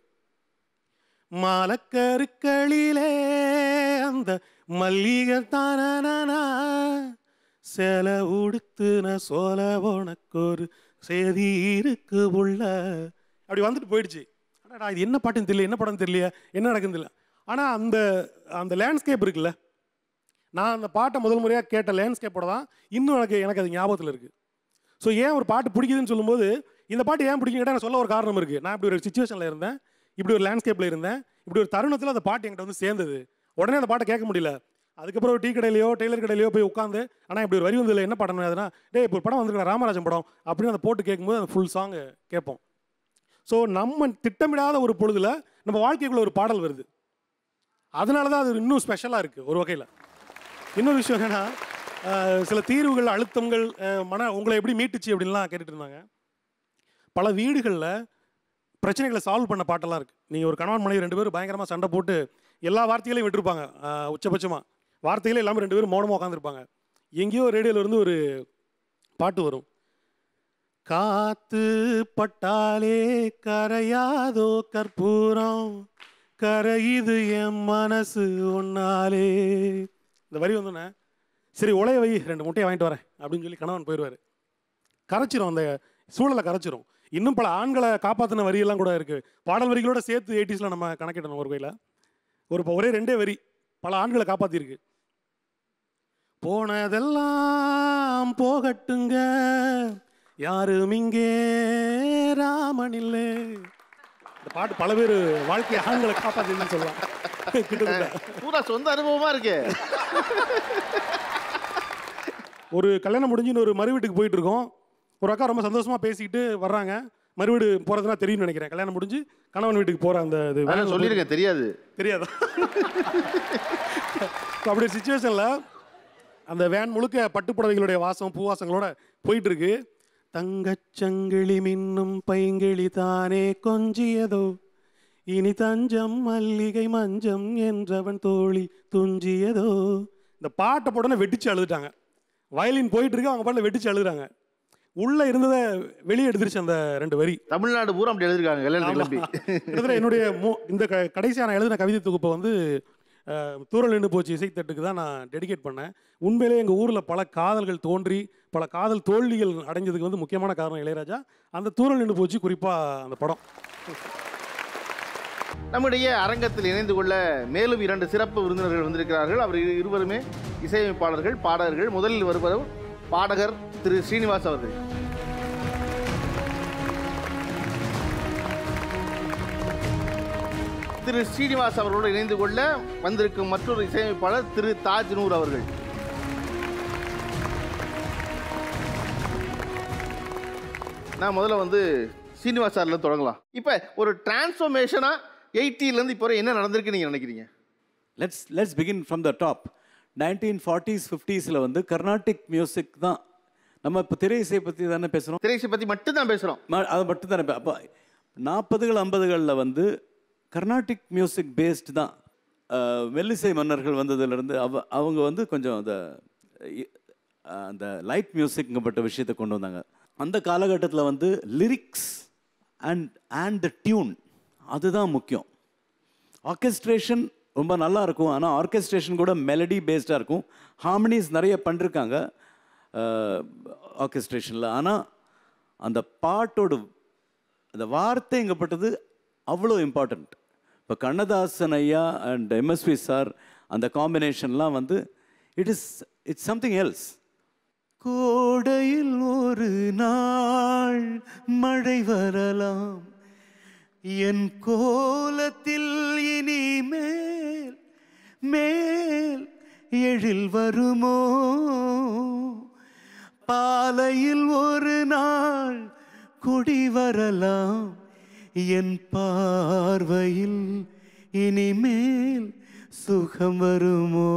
[SPEAKER 15] மாலக்கருக்களிலே அந்த மல்லிகை தானா சேல உடுத்துன சோல உனக்கு ஒரு செய்தி இருக்கு உள்ள அப்படி வந்துட்டு போயிடுச்சு அடடா இது என்ன பாட்டுன்னு தெரியல என்ன படம் தெரியல என்ன நடக்குன்னு தெரியல ஆனால் அந்த அந்த லேண்ட்ஸ்கேப் இருக்குல்ல நான் அந்த பாட்டை முதல் முறையாக கேட்ட லேண்ட்ஸ்கேப்போட தான் இன்னும் எனக்கு எனக்கு அது ஞாபகத்தில் இருக்குது ஸோ ஏன் ஒரு பாட்டு பிடிக்குதுன்னு சொல்லும்போது இந்த பாட்டு ஏன் பிடிக்கும் கேட்டால் எனக்கு சொல்ல ஒரு காரணம் இருக்குது நான் இப்படி ஒரு சுச்சுவேஷனில் இருந்தேன் இப்படி ஒரு லேண்ட்ஸ்கேப்பில் இருந்தேன் இப்படி ஒரு தருணத்தில் அந்த பாட்டு என்கிட்ட வந்து சேர்ந்தது உடனே அந்த பாட்டை கேட்க முடியல அதுக்கப்புறம் ஒரு டீ கடையிலையோ டெய்லர் கடையிலையோ போய் உட்காந்து ஆனால் இப்படி ஒரு வரி வந்ததில்ல என்ன படம் அதுனா டேய் இப்போ ஒரு படம் வந்துருக்கா ராமராஜன் படம் அப்படின்னு அந்த போட்டு கேட்கும்போது அந்த ஃபுல் சாங் கேட்போம் ஸோ நம்ம திட்டமிடாத ஒரு பொழுதுல நம்ம வாழ்க்கைக்குள்ள ஒரு பாடல் வருது அதனால தான் அது இன்னும் ஸ்பெஷலாக இருக்குது ஒரு வகையில் இன்னொரு விஷயம் என்னன்னா அஹ், சில தீர்வுகள் அழுத்தங்கள் அஹ், மன உங்களை எப்படி மீட்டுச்சு அப்படின்லாம் கேட்டுட்டு இருந்தாங்க பல வீடுகளில் பிரச்சனைகளை சால்வ் பண்ண பாட்டெல்லாம் இருக்குது நீங்கள் ஒரு கணவன் மனைவி ரெண்டு பேரும் பயங்கரமாக சண்டை போட்டு எல்லா வார்த்தைகளையும் விட்டுருப்பாங்க அஹ், உச்சபட்சமாக வார்த்தைகளே இல்லாமல் ரெண்டு பேரும் மௌனமாக உட்காந்துருப்பாங்க எங்கேயோ ரேடியோல இருந்து ஒரு பாட்டு வரும் காத்து பட்டாலே கரையாதோ கற்பூரம் கரையுது என் மனசு ஒன்னாலே இந்த வரி வந்தோன்னே சரி உலைய வை ரெண்டு முட்டையை வாங்கிட்டு வரேன் அப்படின்னு சொல்லி கணவன் போயிடுவார் கரைச்சிரும் அந்த சூழலை கரைச்சிரும் இன்னும் பல ஆண்களை காப்பாற்றின வரியெல்லாம் கூட இருக்குது பாடல் வரிகளோட சேர்த்து எயிட்டிஸில் நம்ம கணக்கிடணும் ஒரு வகையில் ஒரு ஒரே ரெண்டே வரி பல ஆண்களை காப்பாற்றிருக்கு போனதெல்லாம் போகட்டுங்க யாரும் இங்கே ராமன் இல்லை இந்த பாட்டு பல பேர் வாழ்க்கை ஆண்களை காப்பாற்றுன்னு சொல்லலாம் கிட்டத்தட்ட
[SPEAKER 1] பூரா சொந்த அனுபவமா இருக்கு
[SPEAKER 15] ஒரு கல்யாணம் முடிஞ்சுன்னு ஒரு மறு வீட்டுக்கு போயிட்டு இருக்கோம் ஒரு அக்கா ரொம்ப சந்தோஷமா பேசிக்கிட்டு வர்றாங்க மறு வீடு போறதுனா தெரியும்னு நினைக்கிறேன் கல்யாணம் முடிஞ்சு கணவன் வீட்டுக்கு போற அந்த இது
[SPEAKER 1] அதான் சொல்லியிருக்கேன் தெரியாது
[SPEAKER 15] தெரியாதா So, அப்படி ஒரு சுச்சுவேஷனில் அந்த வேன் முழுக்க பட்டுப்புடவைகளுடைய வாசம் பூவாசங்களோட போயிட்டு இருக்கு தங்கச்சங்கிளி மின்னும் பைங்கிளி தானே கொஞ்சியதோ இனி தஞ்சம் மல்லிகை மஞ்சம் என்றவன் தோழி துஞ்சியதோ இந்த பாட்டை போட்டோன்னே வெட்டிச்சு அழுதுட்டாங்க வயலின் போயிட்டு இருக்கு அவங்க பாட்டில் வெட்டிச்சு அழுகுறாங்க உள்ள இருந்ததை வெளியே எடுத்துருச்சு அந்த ரெண்டு வரி
[SPEAKER 1] தமிழ்நாடு பூரா அப்படி எழுதிருக்காங்க கல்யாணத்துக்கு கிளம்பி
[SPEAKER 15] கிட்டத்தட்ட என்னுடைய மு- இந்த க- கடைசியா நான் எழுதின கவிதை தொகுப்பை வந்து அஹ், தூரல் நின்று போச்சு இசைத்தட்டுக்கு தான் நான் டெடிகேட் பண்ணேன் உண்மையிலே எங்கள் ஊரில் பல காதல்கள் தோன்றி பல காதல் தோல்விகள் அடைஞ்சதுக்கு வந்து முக்கியமான காரணம் இளையராஜா அந்த தூரல் நின்று போச்சு குறிப்பாக அந்த படம்
[SPEAKER 1] நம்முடைய அரங்கத்தில் இணைந்து கொள்ள மேலும் இரண்டு சிறப்பு விருந்தினர்கள் வந்திருக்கிறார்கள் அவர் இரு- இருவருமே இசையமைப்பாளர்கள் பாடகர்கள் முதலில் வருவர் பாடகர் திரு ஸ்ரீனிவாஸ் அவர்கள் திரு ஸ்ரீனிவாஸ் அவர்களோடு இணைந்து கொள்ள வந்திருக்கும் மற்றொரு இசையமைப்பாளர் திரு தாஜ் நூர் அவர்கள் நான் முதல்ல வந்து ஸ்ரீனிவாஸ் சார்ல தொடங்கலாம் இப்போ ஒரு டிரான்ஸ்ஃபர்மேஷனாக எயிட்டிலேருந்து இப்போ வரை என்ன நடந்திருக்கு நீங்கள் நினைக்கிறீங்க
[SPEAKER 16] let's let's begin from the top nineteen forties ஃபிஃப்டிஸில் வந்து கர்நாடிக் மியூசிக் தான் நம்ம இப்போ திரை இசை பற்றி தானே பேசுகிறோம்
[SPEAKER 1] திரை இசை பற்றி மட்டும் தான் பேசுகிறோம்
[SPEAKER 16] அதை மட்டும் தானே அப்போ நாற்பதுகள் ஐம்பதுகளில் வந்து கர்நாடிக் மியூசிக் பேஸ்டு தான் அஹ், மெல்லிசை மன்னர்கள் வந்ததுலேருந்து அவ அவங்க வந்து கொஞ்சம் அந்த இ- அந்த லைட் மியூசிக்ங்கப்பட்ட விஷயத்தை கொண்டு வந்தாங்க அந்த காலகட்டத்தில் வந்து lyrics and and the tune அதுதான் முக்கியம் ஆர்கெஸ்ட்ரேஷன் ரொம்ப நல்லா இருக்கும் ஆனால் ஆர்கெஸ்ட்ரேஷன் கூட மெலடி பேஸ்டாக இருக்கும் ஹார்மனிஸ் நிறைய பண்ணிருக்காங்க ஆர்கெஸ்ட்ரேஷனில் ஆனால் அந்த பாட்டோட அந்த வார்த்தைங்கப்பட்டது அவ்வளோ இம்பார்ட்டண்ட் இப்போ கண்ணதாசன் ஐயா அண்ட் எம்எஸ்வி சார் அந்த காம்பினேஷன்லாம் வந்து it is it's something else கோடையில் ஒரு நாள் மழை வரலாம் என் கோலத்தில் இனி மேல் மேல் எழில் வருமோ பாலையில் ஒரு நாள் குடி வரலாம் என் பார்வையில் இனிமேல் சுகம் வருமோ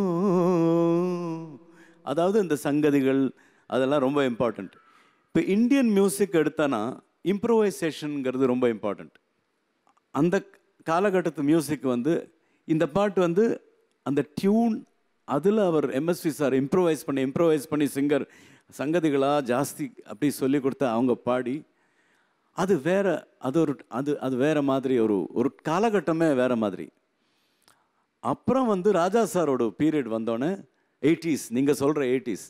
[SPEAKER 16] அதாவது இந்த சங்கதிகள் அதெல்லாம் ரொம்ப இம்பார்ட்டண்ட் இப்போ இந்தியன் மியூசிக் எடுத்தனா இம்ப்ரூவைசேஷனுங்கிறது ரொம்ப இம்பார்ட்டண்ட் அந்த காலகட்டத்து மியூசிக் வந்து இந்த பாட்டு வந்து அந்த டியூன் அதில் அவர் எம்எஸ்வி சார் இம்ப்ரூவைஸ் பண்ணி இம்ப்ரூவைஸ் பண்ணி சிங்கர் சங்கதிகளாக ஜாஸ்தி அப்படி சொல்லி கொடுத்த அவங்க பாடி அது வேற அது ஒரு அது அது வேற மாதிரி ஒரு ஒரு காலகட்டமே வேற மாதிரி அப்புறம் வந்து ராஜா சாரோட பீரியட் வந்தோடனே எயிட்டிஸ் நீங்கள் சொல்கிற எயிட்டிஸ்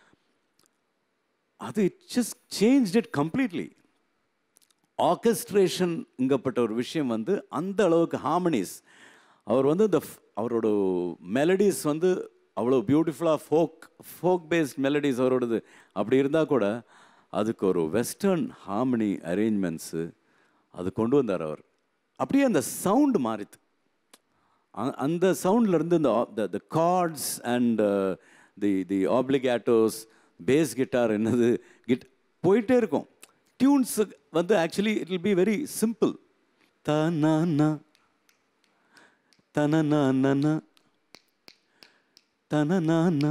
[SPEAKER 16] அது it just change it completely ஆர்கெஸ்ட்ரேஷன்ங்கப்பட்ட ஒரு விஷயம் வந்து அந்த அளவுக்கு ஹார்மனிஸ் அவர் வந்து இந்த f- அவரோட மெலடிஸ் வந்து அவ்வளோ பியூட்டிஃபுல்லாக ஃபோக் ஃபோக் பேஸ்ட் மெலடிஸ் அவரோடது அப்படி இருந்தால் கூட அதுக்கு ஒரு வெஸ்டர்ன் ஹார்மனி அரேஞ்ச்மெண்ட்ஸு அது கொண்டு வந்தார் அவர் அப்படியே அந்த சவுண்டு மாறித்து அ- அந்த சவுண்ட்ல இருந்து இந்த the chords and the the obligatos bass guitar என்னது கிட் போயிட்டே இருக்கும் டியூன்ஸ் வந்து actually it will be very simple தனா தனனா தனனா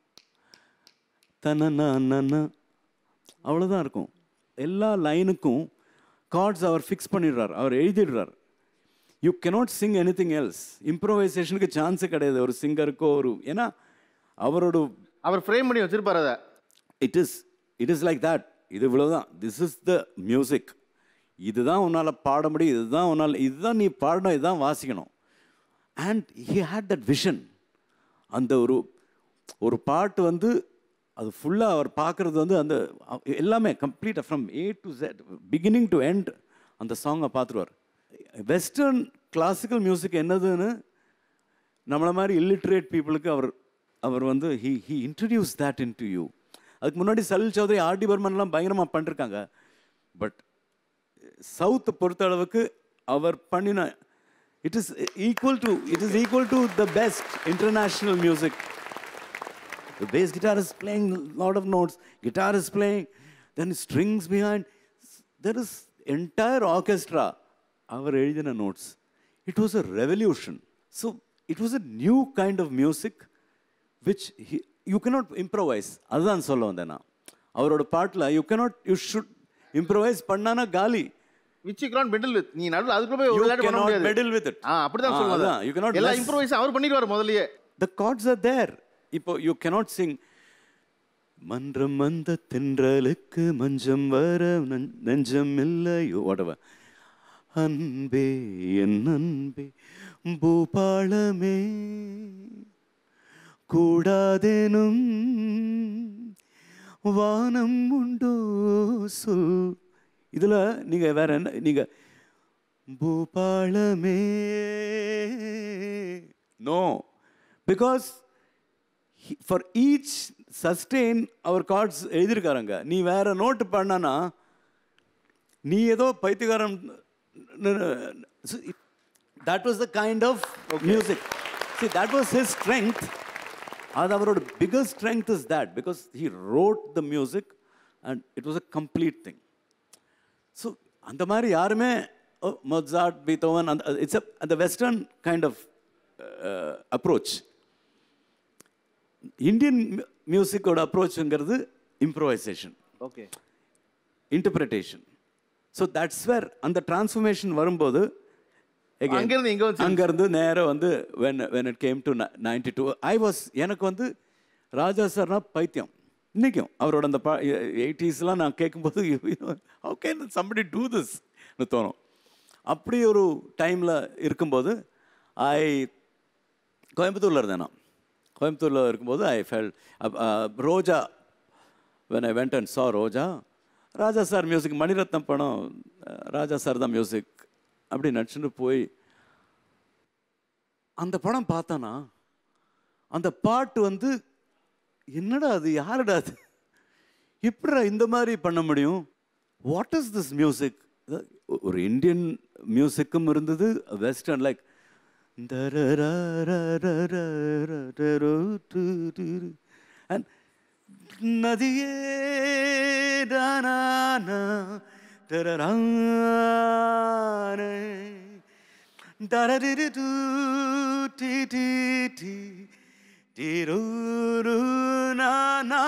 [SPEAKER 16] தனனா அவ்வளோதான் இருக்கும் எல்லா லைனுக்கும் கார்ட்ஸ் அவர் ஃபிக்ஸ் பண்ணிடுறார் அவர் எழுதிடுறார் you cannot sing anything else இம்ப்ரோவைசேஷனுக்கு சான்ஸே கிடையாது ஒரு சிங்கருக்கோ ஒரு ஏன்னா அவரோட
[SPEAKER 1] அவர் ஃப்ரேம் பண்ணி வச்சிருப்பார் அதை
[SPEAKER 16] it is it is like that இது இவ்வளோதான் திஸ் இஸ் த மியூசிக் இதுதான் உன்னால் பாட முடியும் இதுதான் உன்னால் இதுதான் நீ பாடணும் இதுதான் வாசிக்கணும் and he had that vision அந்த ஒரு ஒரு பாட்டு வந்து அது ஃபுல்லாக அவர் பார்க்குறது வந்து அந்த அ- எல்லாமே கம்ப்ளீட்டாக from A to Z beginning to end அந்த சாங்கை பார்த்துருவார் வெஸ்டர்ன் கிளாசிக்கல் மியூசிக் என்னதுன்னு நம்மளை மாதிரி இல்லிட்ரேட் பீப்புளுக்கு அவர் அவர் வந்து he he introduce that in to you அதுக்கு முன்னாடி சலில் சௌத்ரி ஆர்டி பர்மன்லாம் பயங்கரமாக பண்ணிருக்காங்க பட் சவுத்தை பொறுத்த அளவுக்கு அவர் பண்ணின it is equal to it is equal to the best international music The bass guitar is playing a lot of notes, guitar is playing, then strings behind. There is entire orchestra. Our எழுதின notes. It was a revolution. So it was a new kind of music which he, you cannot improvise. அதுதான் சொல்ல வந்தேன் நான் அவரோட பாட்டில் you cannot you should improvise பண்ணானா காலி
[SPEAKER 1] which you can pedal with நீ நடுவில் அதுக்குள்ள போய் ஒரு
[SPEAKER 16] You
[SPEAKER 1] விளையாட்டு பண்ண
[SPEAKER 16] cannot
[SPEAKER 1] முடியாது
[SPEAKER 16] meddle with it.
[SPEAKER 1] ஆ அப்படிதான்
[SPEAKER 16] ஆ,
[SPEAKER 1] சொல்லுவாங்க
[SPEAKER 16] அதான். You cannot
[SPEAKER 1] எல்லா
[SPEAKER 16] mess-
[SPEAKER 1] இம்ப்ரோவைஸ் அவர் பண்ணிடுவார் முதல்லயே
[SPEAKER 16] the chords are there இப்போ யூ cannot sing மன்றம் வந்த தென்றலுக்கு மஞ்சம் வர நெஞ்- நெஞ்சம் இல்லையோ whatever அன்பே என் அன்பே பூபாளமே கூடாதேனும் வானம் உண்டோ சொல் இதில் நீங்கள் வேற என்ன நீங்கள் பூபாளமே no because for each sustain அவர் கார்ட்ஸ் எழுதியிருக்காருங்க நீ வேற நோட்டு பண்ணனா நீ ஏதோ பைத்தியகாரம் that was the kind of music. See, that was his strength. அது அவரோட biggest strength is that because he wrote the music and it was a complete thing. So அந்த மாதிரி யாருமே மொட்ஸார்ட் பீத்தோவன் அந்த இட்ஸ் அந்த western kind of approach Indian மியூசிக்கோட அப்ரோச்சுங்கிறது improvisation
[SPEAKER 1] okay
[SPEAKER 16] interpretation so that's where அந்த டிரான்ஸ்ஃபர்மேஷன் வரும்போது again,
[SPEAKER 1] அங்கிருந்து இங்க வந்து
[SPEAKER 16] அங்கிருந்து நேரா வந்து when when it came to ninety two I was எனக்கு வந்து ராஜா சார்னா பைத்தியம் இன்றைக்கும் அவரோட அந்த பா எயிட்டிஸ்லாம் நான் கேட்கும்போது ஹவு கேன் சம்படி டூ திஸ்னு தோணும் அப்படி ஒரு டைமில் இருக்கும்போது ஐ கோயம்புத்தூரில் இருந்தேன் நான் கோயம்புத்தூரில் இருக்கும்போது I fell Roja when I went and saw Roja Raja sir music Mani Ratnam படம் அஹ், ராஜா சார் தான் மியூசிக் அப்படி நடிச்சுட்டு போய் அந்த படம் பார்த்தேன்னா அந்த பாட்டு வந்து என்னடா அது யாருடா அது எப்படிடா இந்த மாதிரி பண்ண முடியும் வாட் இஸ் திஸ் மியூசிக் ஒரு இந்தியன் மியூசிக்கும் இருந்தது வெஸ்டர்ன் லைக் அண்ட் நதியே டானானா, டரரானே, டரடிடிடு, டி, டி, டி, டிருரு, நானா.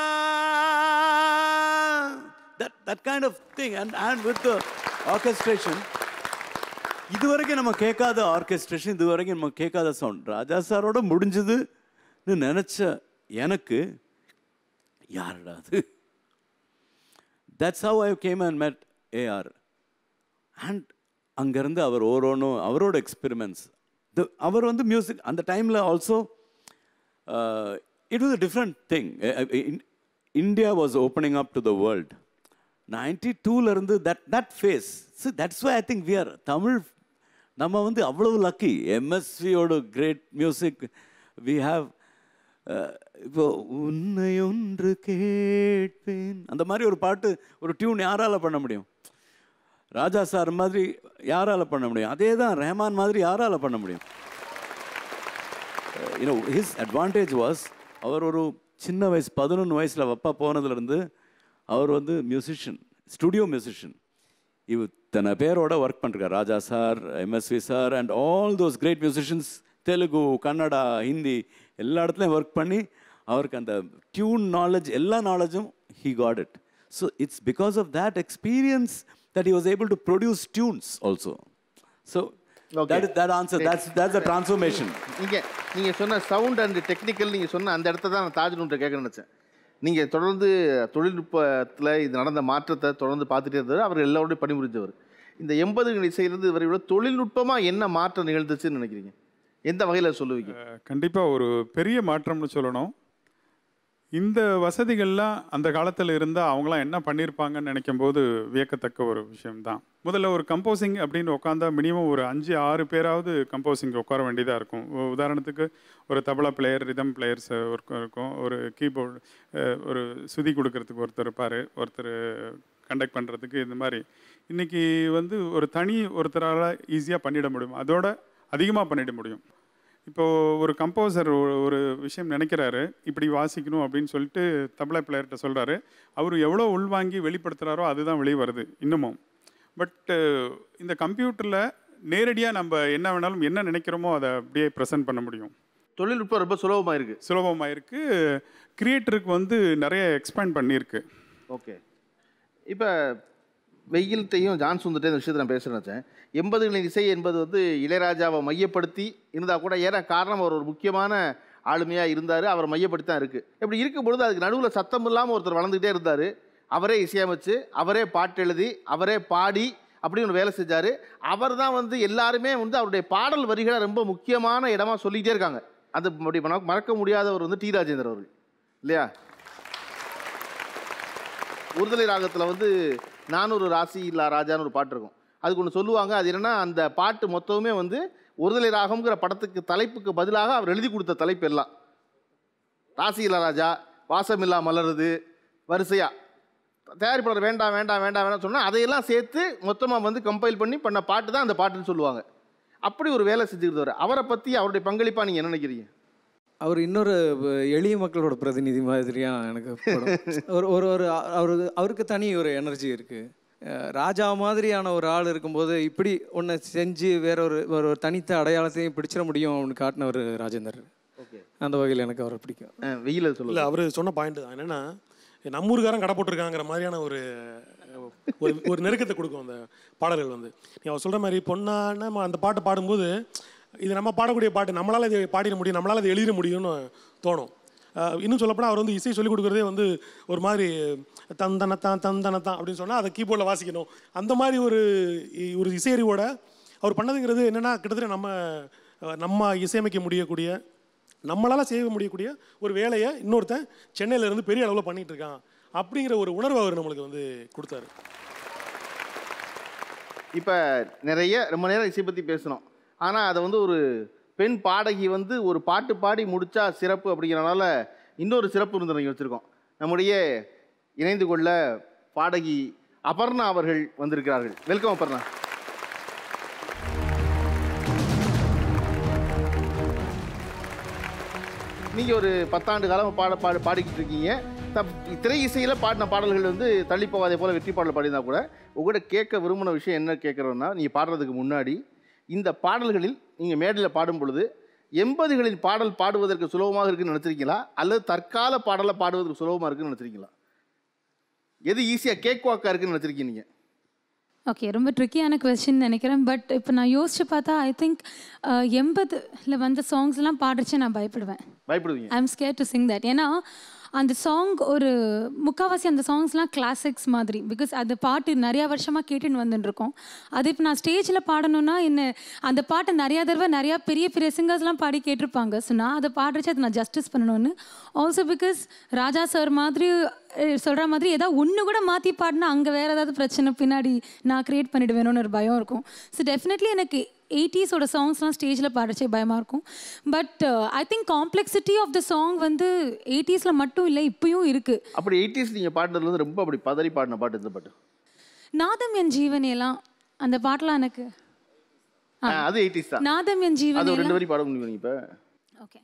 [SPEAKER 16] That, that kind of thing and, and with the orchestration இது வரைக்கும் நம்ம கேட்காத ஆர்கெஸ்ட்ரேஷன் இது வரைக்கும் நம்ம கேட்காத சவுண்ட் ராஜா சாரோட முடிஞ்சதுன்னு நினச்ச எனக்கு யாருடா அது that's how I came and met AR and அங்கேருந்து அவர் ஓரோனும் அவரோட எக்ஸ்பெரிமெண்ட்ஸ் அவர் வந்து மியூசிக் அந்த டைமில் also it was a different thing India was opening up to the world ninety டூலேருந்து that that phase so that's why I think we are Tamil நம்ம வந்து அவ்வளவு லக்கி எம்எஸ்வியோட கிரேட் மியூசிக் வி ஹாவ் இப்போ உன்னை ஒன்று கேட்பேன் அந்த மாதிரி ஒரு பாட்டு ஒரு டியூன் யாரால பண்ண முடியும் ராஜா சார் மாதிரி யாரால பண்ண முடியும் அதே தான் ரஹ்மான் மாதிரி யாரால பண்ண முடியும் யூனோ ஹிஸ் அட்வான்டேஜ் வாஸ் அவர் ஒரு சின்ன வயசு பதினொன்று வயசில் அப்பா போனதுலேருந்து அவர் வந்து மியூசிஷியன் ஸ்டுடியோ மியூசிஷியன் இத்தனை பேரோட ஒர்க் பண்ணிருக்கார் Raja sir MSV sir and all those great musicians Telugu Kannada Hindi எல்லா இடத்துலையும் ஒர்க் பண்ணி அவருக்கு அந்த டியூன் நாலேஜ் எல்லா நாலேஜும் he got it so it's because of that experience that he was able to produce tunes also so that is that answer that's that's a transformation
[SPEAKER 1] நீங்க நீங்க சொன்ன சவுண்ட் அண்ட் டெக்னிக்கல் நீங்க சொன்ன அந்த இடத்த தான் நான் தாஜ்னு கேட்க நினைச்சேன் நீங்க தொடர்ந்து தொழில்நுட்பத்தில் இது நடந்த மாற்றத்தை தொடர்ந்து பார்த்துட்டே இருந்தவர் அவர் எல்லாரோடையும் பணிபுரிஞ்சவர் இந்த எண்பதுகள் இசையிலிருந்து வரை விட தொழில்நுட்பமாக என்ன மாற்றம் நிகழ்ந்துச்சுன்னு நினைக்கிறீங்க எந்த வகையில் சொல்லுவீங்க
[SPEAKER 17] கண்டிப்பாக ஒரு பெரிய மாற்றம்னு சொல்லணும் இந்த வசதிகள்லாம் அந்த காலத்தில் இருந்தால் அவங்களாம் என்ன பண்ணியிருப்பாங்கன்னு நினைக்கும் போது வியக்கத்தக்க ஒரு விஷயம்தான் முதல்ல ஒரு கம்போசிங் அப்படின்னு உட்காந்தா மினிமம் ஒரு அஞ்சு ஆறு பேராவது கம்போசிங் உட்கார வேண்டியதாக இருக்கும் உ- உதாரணத்துக்கு ஒரு தபலா பிளேயர் ரிதம் பிளேயர்ஸ் ஒருத்தர் இருக்கும் ஒரு கீபோர்டு ஒரு சுதி கொடுக்கறதுக்கு ஒருத்தர் இருப்பார் ஒருத்தர் கண்டக்ட் பண்ணுறதுக்கு இந்த மாதிரி இன்றைக்கி வந்து ஒரு தனி ஒருத்தரால் ஈஸியாக பண்ணிட முடியும் அதோட அதிகமாக பண்ணிட முடியும் இப்போது ஒரு கம்போசர் ஒரு விஷயம் நினைக்கிறாரு இப்படி வாசிக்கணும் அப்படின்னு சொல்லிட்டு தபலா பிளேயர்கிட்ட சொல்கிறாரு அவர் எவ்வளோ உள்வாங்கி வெளிப்படுத்துகிறாரோ அதுதான் வெளியே வருது இன்னமும் பட் இந்த கம்ப்யூட்டரில் நேரடியாக நம்ம என்ன வேணாலும் என்ன நினைக்கிறோமோ அதை அப்படியே ப்ரெசென்ட் பண்ண முடியும்
[SPEAKER 1] தொழில்நுட்பம் ரொம்ப சுலபமாக இருக்குது
[SPEAKER 17] சுலபமாக இருக்குது கிரியேட்டருக்கு வந்து நிறைய எக்ஸ்பேண்ட் பண்ணியிருக்கு
[SPEAKER 1] ஓகே இப்போ வெயில்த்தையும் ஜான் சுந்தர்ட்டே இந்த விஷயத்தை நான் பேச நினச்சேன் எண்பதுகளின் இசை என்பது வந்து இளையராஜாவை மையப்படுத்தி இருந்தால் கூட ஏன்னா காரணம் அவர் ஒரு முக்கியமான ஆளுமையாக இருந்தார் அவரை மையப்படுத்தி தான் இருக்குது இப்படி இருக்கும் பொழுது அதுக்கு நடுவில் சத்தம் இல்லாமல் ஒருத்தர் வளர்ந்துக்கிட்டே இருந்தார் அவரே இசையமைச்சு அவரே பாட்டு எழுதி அவரே பாடி அப்படி ஒரு வேலை செஞ்சார் அவர் தான் வந்து எல்லாருமே வந்து அவருடைய பாடல் வரிகளை ரொம்ப முக்கியமான இடமா சொல்லிக்கிட்டே இருக்காங்க அது அப்படி மறக்க- மறக்க முடியாதவர் வந்து டி ராஜேந்தர் அவர்கள் இல்லையா உறுதலை ராகத்தில் வந்து நானூறு ராசி இல்லா ராஜான்னு ஒரு பாட்டு இருக்கும் அதுக்கு ஒன்று சொல்லுவாங்க அது என்னன்னா அந்த பாட்டு மொத்தமுமே வந்து ஒருதலை ராகம்ங்கிற படத்துக்கு தலைப்புக்கு பதிலாக அவர் எழுதி கொடுத்த தலைப்பு எல்லாம் ராசி இல்லா ராஜா வாசமில்லா மலருது வரிசையா தயாரிப்பாளர் வேண்டாம் வேண்டாம் வேண்டாம் வேண்டாம் சொன்னால் அதையெல்லாம் சேர்த்து மொத்தமாக வந்து கம்பைல் பண்ணி பண்ண பாட்டு தான் அந்த பாட்டுன்னு சொல்லுவாங்க அப்படி ஒரு வேலை செஞ்சுருந்தவர் அவரை பற்றி அவருடைய பங்களிப்பாக நீங்கள் என்ன நினைக்கிறீங்க
[SPEAKER 14] அவர் இன்னொரு வ- எளிய மக்களோட பிரதிநிதி மாதிரியா எனக்கு படும். ஒரு ஒரு ஒரு அவரு அவருக்கு தனி ஒரு எனர்ஜி இருக்கு அஹ் ராஜா மாதிரியான ஒரு ஆள் இருக்கும்போது இப்படி ஒன்றை செஞ்சு வேற ஒரு ஒரு ஒரு தனித்த அடையாளத்தையும் பிடிச்சிட முடியும் அப்படின்னு காட்டினவர் ராஜேந்தர்
[SPEAKER 1] ஓகே
[SPEAKER 14] அந்த வகையில் எனக்கு அவரை பிடிக்கும்
[SPEAKER 1] வெயில
[SPEAKER 15] இல்லை அவர் சொன்ன பாயிண்ட் தான் என்னன்னா நம்ம ஊருக்காரன் கடை போட்டிருக்காங்கிற மாதிரியான ஒரு ஒரு ஒரு நெருக்கத்தை கொடுக்கும் அந்த பாடல்கள் வந்து நீ அவர் சொல்கிற மாதிரி பொண்ணான நம்ம அந்த பாட்டு பாடும்போது இது நம்ம பாடக்கூடிய பாட்டு நம்மளால் இது பாடிட முடியும் நம்மளால் இது எழுதிட முடியும்னு தோணும் அஹ் இன்னும் சொல்லப்போனால் அவர் வந்து இசை சொல்லிக் கொடுக்குறதே வந்து ஒரு மாதிரி தந்தனத்தான் தந்தனத்தான் அப்படின்னு சொன்னால் அதை கீபோர்டில் வாசிக்கணும் அந்த மாதிரி ஒரு இ- ஒரு இசையறிவோட அவர் பண்ணதுங்கிறது என்னென்னா கிட்டத்தட்ட நம்ம அஹ், நம்ம இசையமைக்க முடியக்கூடிய நம்மளால் செய்ய முடியக்கூடிய ஒரு வேலையை இன்னொருத்தன் சென்னையில இருந்து பெரிய அளவில் பண்ணிட்டு இருக்கான் அப்படிங்கிற ஒரு உணர்வு அவர் நம்மளுக்கு வந்து கொடுத்தாரு
[SPEAKER 1] இப்போ நிறைய ரொம்ப நேரம் இசை பற்றி பேசணும் ஆனால் அதை வந்து ஒரு பெண் பாடகி வந்து ஒரு பாட்டு பாடி முடிச்சா சிறப்பு அப்படிங்கிறனால இன்னொரு சிறப்பு விருந்தினர் இங்கே வச்சுருக்கோம் நம்முடைய இணைந்து கொள்ள பாடகி அபர்ணா அவர்கள் வந்திருக்கிறார்கள் வெல்கம் அபர்ணா நீங்கள் ஒரு பத்தாண்டு காலம் பாட பாட பாடிக்கிட்டு இருக்கீங்க தப் திரை இசையில் பாடின பாடல்கள் வந்து தள்ளி போகாதே போல் வெற்றி பாடல் பாடினா கூட உங்கள்கிட்ட கேட்க விரும்பின விஷயம் என்ன கேட்குறோன்னா நீங்கள் பாடுறதுக்கு முன்னாடி இந்த பாடல்களில் நீங்கள் மேடையில் பாடும் பொழுது எண்பதுகளின் பாடல் பாடுவதற்கு சுலபமாக இருக்குன்னு நினச்சிருக்கீங்களா அல்லது தற்கால பாடலை பாடுவதற்கு சுலபமாக இருக்குன்னு நினச்சிருக்கீங்களா எது ஈஸியாக கேக் வாக்கா இருக்குன்னு நினச்சிருக்கீங்க நீங்கள்
[SPEAKER 18] ஓகே ரொம்ப ட்ரிக்கியான கொஸ்டின் நினைக்கிறேன் பட் இப்போ நான் யோசிச்சு பார்த்தா ஐ திங்க் எண்பதுல வந்த சாங்ஸ்லாம் பாடுறச்சு நான் பயப்படுவேன்
[SPEAKER 1] பயப்படுவீங்க
[SPEAKER 18] I am scare to sing that ஏன்னா அந்த சாங் ஒரு முக்கால்வாசி அந்த சாங்ஸ்லாம் கிளாசிக்ஸ் மாதிரி பிகாஸ் அந்த பாட்டு நிறையா வருஷமாக கேட்டுன்னு வந்துட்டு இருக்கோம் அது இப்போ நான் ஸ்டேஜில் பாடணும்னா என்ன அந்த பாட்டை நிறையா தடவை நிறையா பெரிய பெரிய சிங்கர்ஸ்லாம் பாடி கேட்டிருப்பாங்க ஸோ நான் அதை பாடுறச்சு அதை நான் ஜஸ்டிஸ் பண்ணணும்னு ஆல்சோ பிகாஸ் ராஜா சார் மாதிரி சொல்கிற மாதிரி ஏதாவது ஒன்று கூட மாற்றி பாடினா அங்கே வேறு ஏதாவது பிரச்சனை பின்னாடி நான் க்ரியேட் பண்ணிடுவேணும்னு ஒரு பயம் இருக்கும் ஸோ டெஃபினெட்லி எனக்கு எயிட்டிஸோட சாங்ஸ்லாம் ஸ்டேஜில் பாடுறச்சே பயமாக இருக்கும் but I think complexity of the song வந்து எயிட்டிஸில் மட்டும் இல்லை இப்பயும் இருக்குது
[SPEAKER 1] அப்படி எயிட்டிஸ் நீங்கள் பாடினதுல வந்து ரொம்ப அப்படி பதறி பாடின பாட்டு இந்த பாட்டு
[SPEAKER 18] நாதம் என் ஜீவனேலாம் அந்த பாட்டெலாம் எனக்கு
[SPEAKER 1] ஆ, அது எயிட்டிஸ் தான்
[SPEAKER 18] நாதம் என்
[SPEAKER 1] அது ஒரு ரெண்டு
[SPEAKER 18] ஜீவனேலாம்
[SPEAKER 1] வரி பாட முடியும் இப்போ
[SPEAKER 18] ஓகே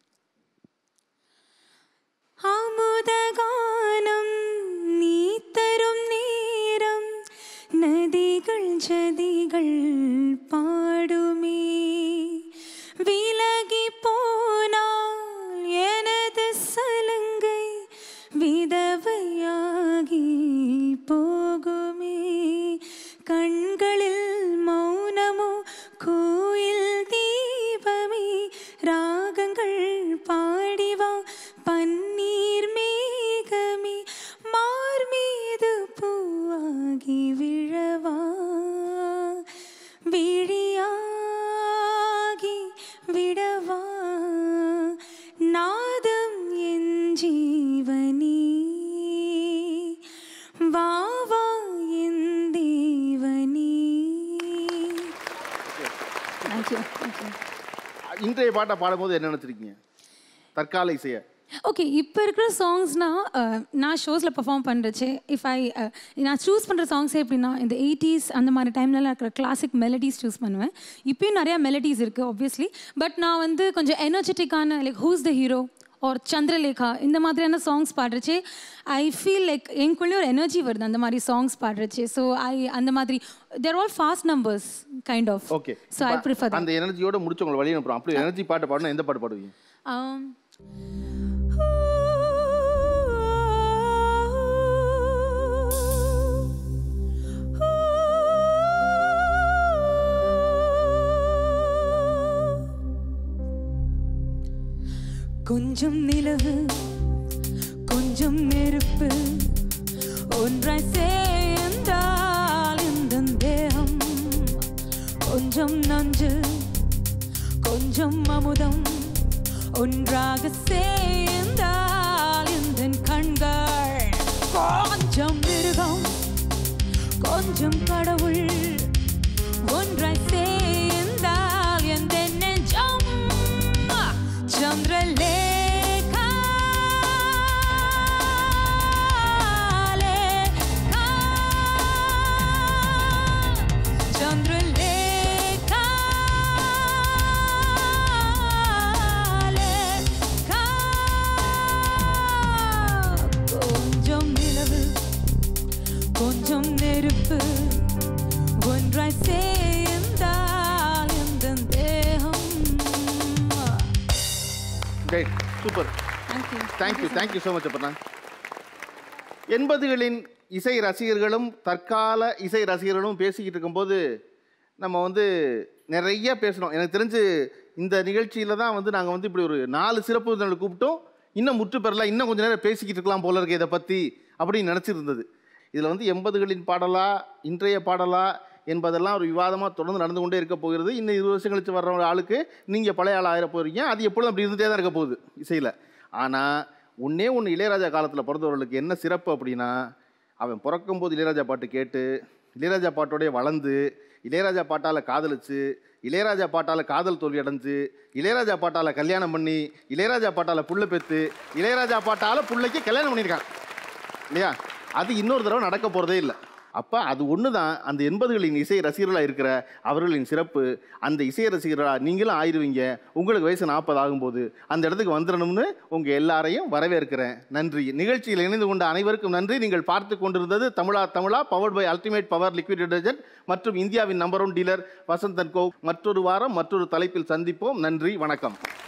[SPEAKER 18] அமுதகானம் நீ தரும் நேரம் நதிகள் ஜதிகள் பாடுமே விலகி போனால் எனது சலங்கை விதவையாகி போகுமே கண்களில் மௌனமோ கோயில் தீபமே ராகங்கள் பாடிவா பன்னீர் மேகமே மார் மீது பூவாகி விழவா விழியாகி விடவா நாதம் என் ஜீவனே வா வா என் தேவனே தேங்க்யூ தேங்க்யூ
[SPEAKER 1] இன்றைய பாட்டை பாடும்போது என்ன நினச்சிருக்கீங்க தற்கால இசையை
[SPEAKER 18] ஓகே இப்போ இருக்கிற சாங்ஸ்னால் நான் ஷோஸில் பர்ஃபார்ம் பண்ணுறச்சு இஃப் ஐ நான் சூஸ் பண்ணுற சாங்ஸே எப்படின்னா இந்த எயிட்டிஸ் அந்த மாதிரி டைம்லலாம் இருக்கிற கிளாசிக் மெலடிஸ் சூஸ் பண்ணுவேன் இப்பயும் நிறையா மெலடிஸ் இருக்குது ஆப்வியஸ்லி பட் நான் வந்து கொஞ்சம் எனர்ஜெட்டிக்கான like who's the hero or Chandralekha இந்த மாதிரியான சாங்ஸ் பாடுறச்சு ஐ ஃபீல் லைக் எனக்குள்ளே ஒரு எனர்ஜி வருது அந்த மாதிரி சாங்ஸ் பாடுறச்சு ஸோ ஐ அந்த மாதிரி they're all fast numbers kind of
[SPEAKER 1] okay
[SPEAKER 18] so I prefer
[SPEAKER 1] அந்த எனர்ஜியோட முடிச்சு உங்களை வழி அனுப்புறோம் அப்படி எனர்ஜி பாட்டு பாடணும் எந்த பாட்டு பாடுவீங்க
[SPEAKER 18] Um, கொஞ்சம் நிலவு கொஞ்சம் நெருப்பு ஒன்றாய் சேர்ந்தால் இந்த தேகம் கொஞ்சம் நஞ்சு கொஞ்சம் அமுதம் ஒன்றாக சேர்ந்தால் இந்த கண்கள் கொஞ்சம் மிருகம் கொஞ்சம் கடவுள் ஒன்றாய் சேர்ந்தால் எந்த நெஞ்சம் Chandralekha Chandralekha
[SPEAKER 1] right super thank you thank you so much அப்பண்ணா எண்பதுகளின் இசை ரசிகர்களும் தற்கால இசை ரசிகர்களும் பேசிக்கிட்டு இருக்கும்போது நம்ம வந்து நிறைய பேசணும் எனக்கு தெரிஞ்சு இந்த நிகழ்ச்சியில் தான் வந்து நாங்கள் வந்து இப்படி ஒரு நாலு சிறப்பு விருந்தினர்களை கூப்பிட்டோம் இன்னும் முற்று பெறல இன்னும் கொஞ்சம் நேரம் பேசிக்கிட்டு இருக்கலாம் போல இருக்கு இதை பற்றி அப்படின்னு நினச்சிருந்தது இதில் வந்து எண்பதுகளின் பாடலா இன்றைய பாடலா என்பதெல்லாம் ஒரு விவாதமாக தொடர்ந்து நடந்து கொண்டே இருக்க போகிறது இன்னும் இருபது வருஷம் கழிச்சு வர்ற ஒரு ஆளுக்கு நீங்கள் பழைய ஆள் ஆயிர போகிறீங்க அது எப்பொழுதும் அப்படி இருந்துகிட்டே தான் இருக்க போகுது இசையில் ஆனால் ஒன்றே ஒன்று இளையராஜா காலத்தில் பிறந்தவர்களுக்கு என்ன சிறப்பு அப்படின்னா அவன் பிறக்கும்போது இளையராஜா பாட்டு கேட்டு இளையராஜா பாட்டோடய வளர்ந்து இளையராஜா பாட்டால் காதலிச்சு இளையராஜா பாட்டால் காதல் தோல்வி அடைஞ்சு இளையராஜா பாட்டால் கல்யாணம் பண்ணி இளையராஜா பாட்டால் புள்ள பெற்று இளையராஜா பாட்டால் புள்ளைக்கு கல்யாணம் பண்ணியிருக்கான் இல்லையா அது இன்னொரு தடவை நடக்க போகிறதே இல்லை அப்போ அது ஒன்று தான் அந்த எண்பதுகளின் இசை ரசிகர்களாக இருக்கிற அவர்களின் சிறப்பு அந்த இசை ரசிகர்களாக நீங்களும் ஆயிருவீங்க உங்களுக்கு வயசு நாற்பது ஆகும்போது அந்த இடத்துக்கு வந்துடணும்னு உங்கள் எல்லாரையும் வரவேற்கிறேன் நன்றி நிகழ்ச்சியில் இணைந்து கொண்ட அனைவருக்கும் நன்றி நீங்கள் பார்த்து கொண்டிருந்தது Tamizha Tamizha powered by ultimate power liquid detergent மற்றும் இந்தியாவின் number one dealer Vasanthan co மற்றொரு வாரம் மற்றொரு தலைப்பில் சந்திப்போம் நன்றி வணக்கம்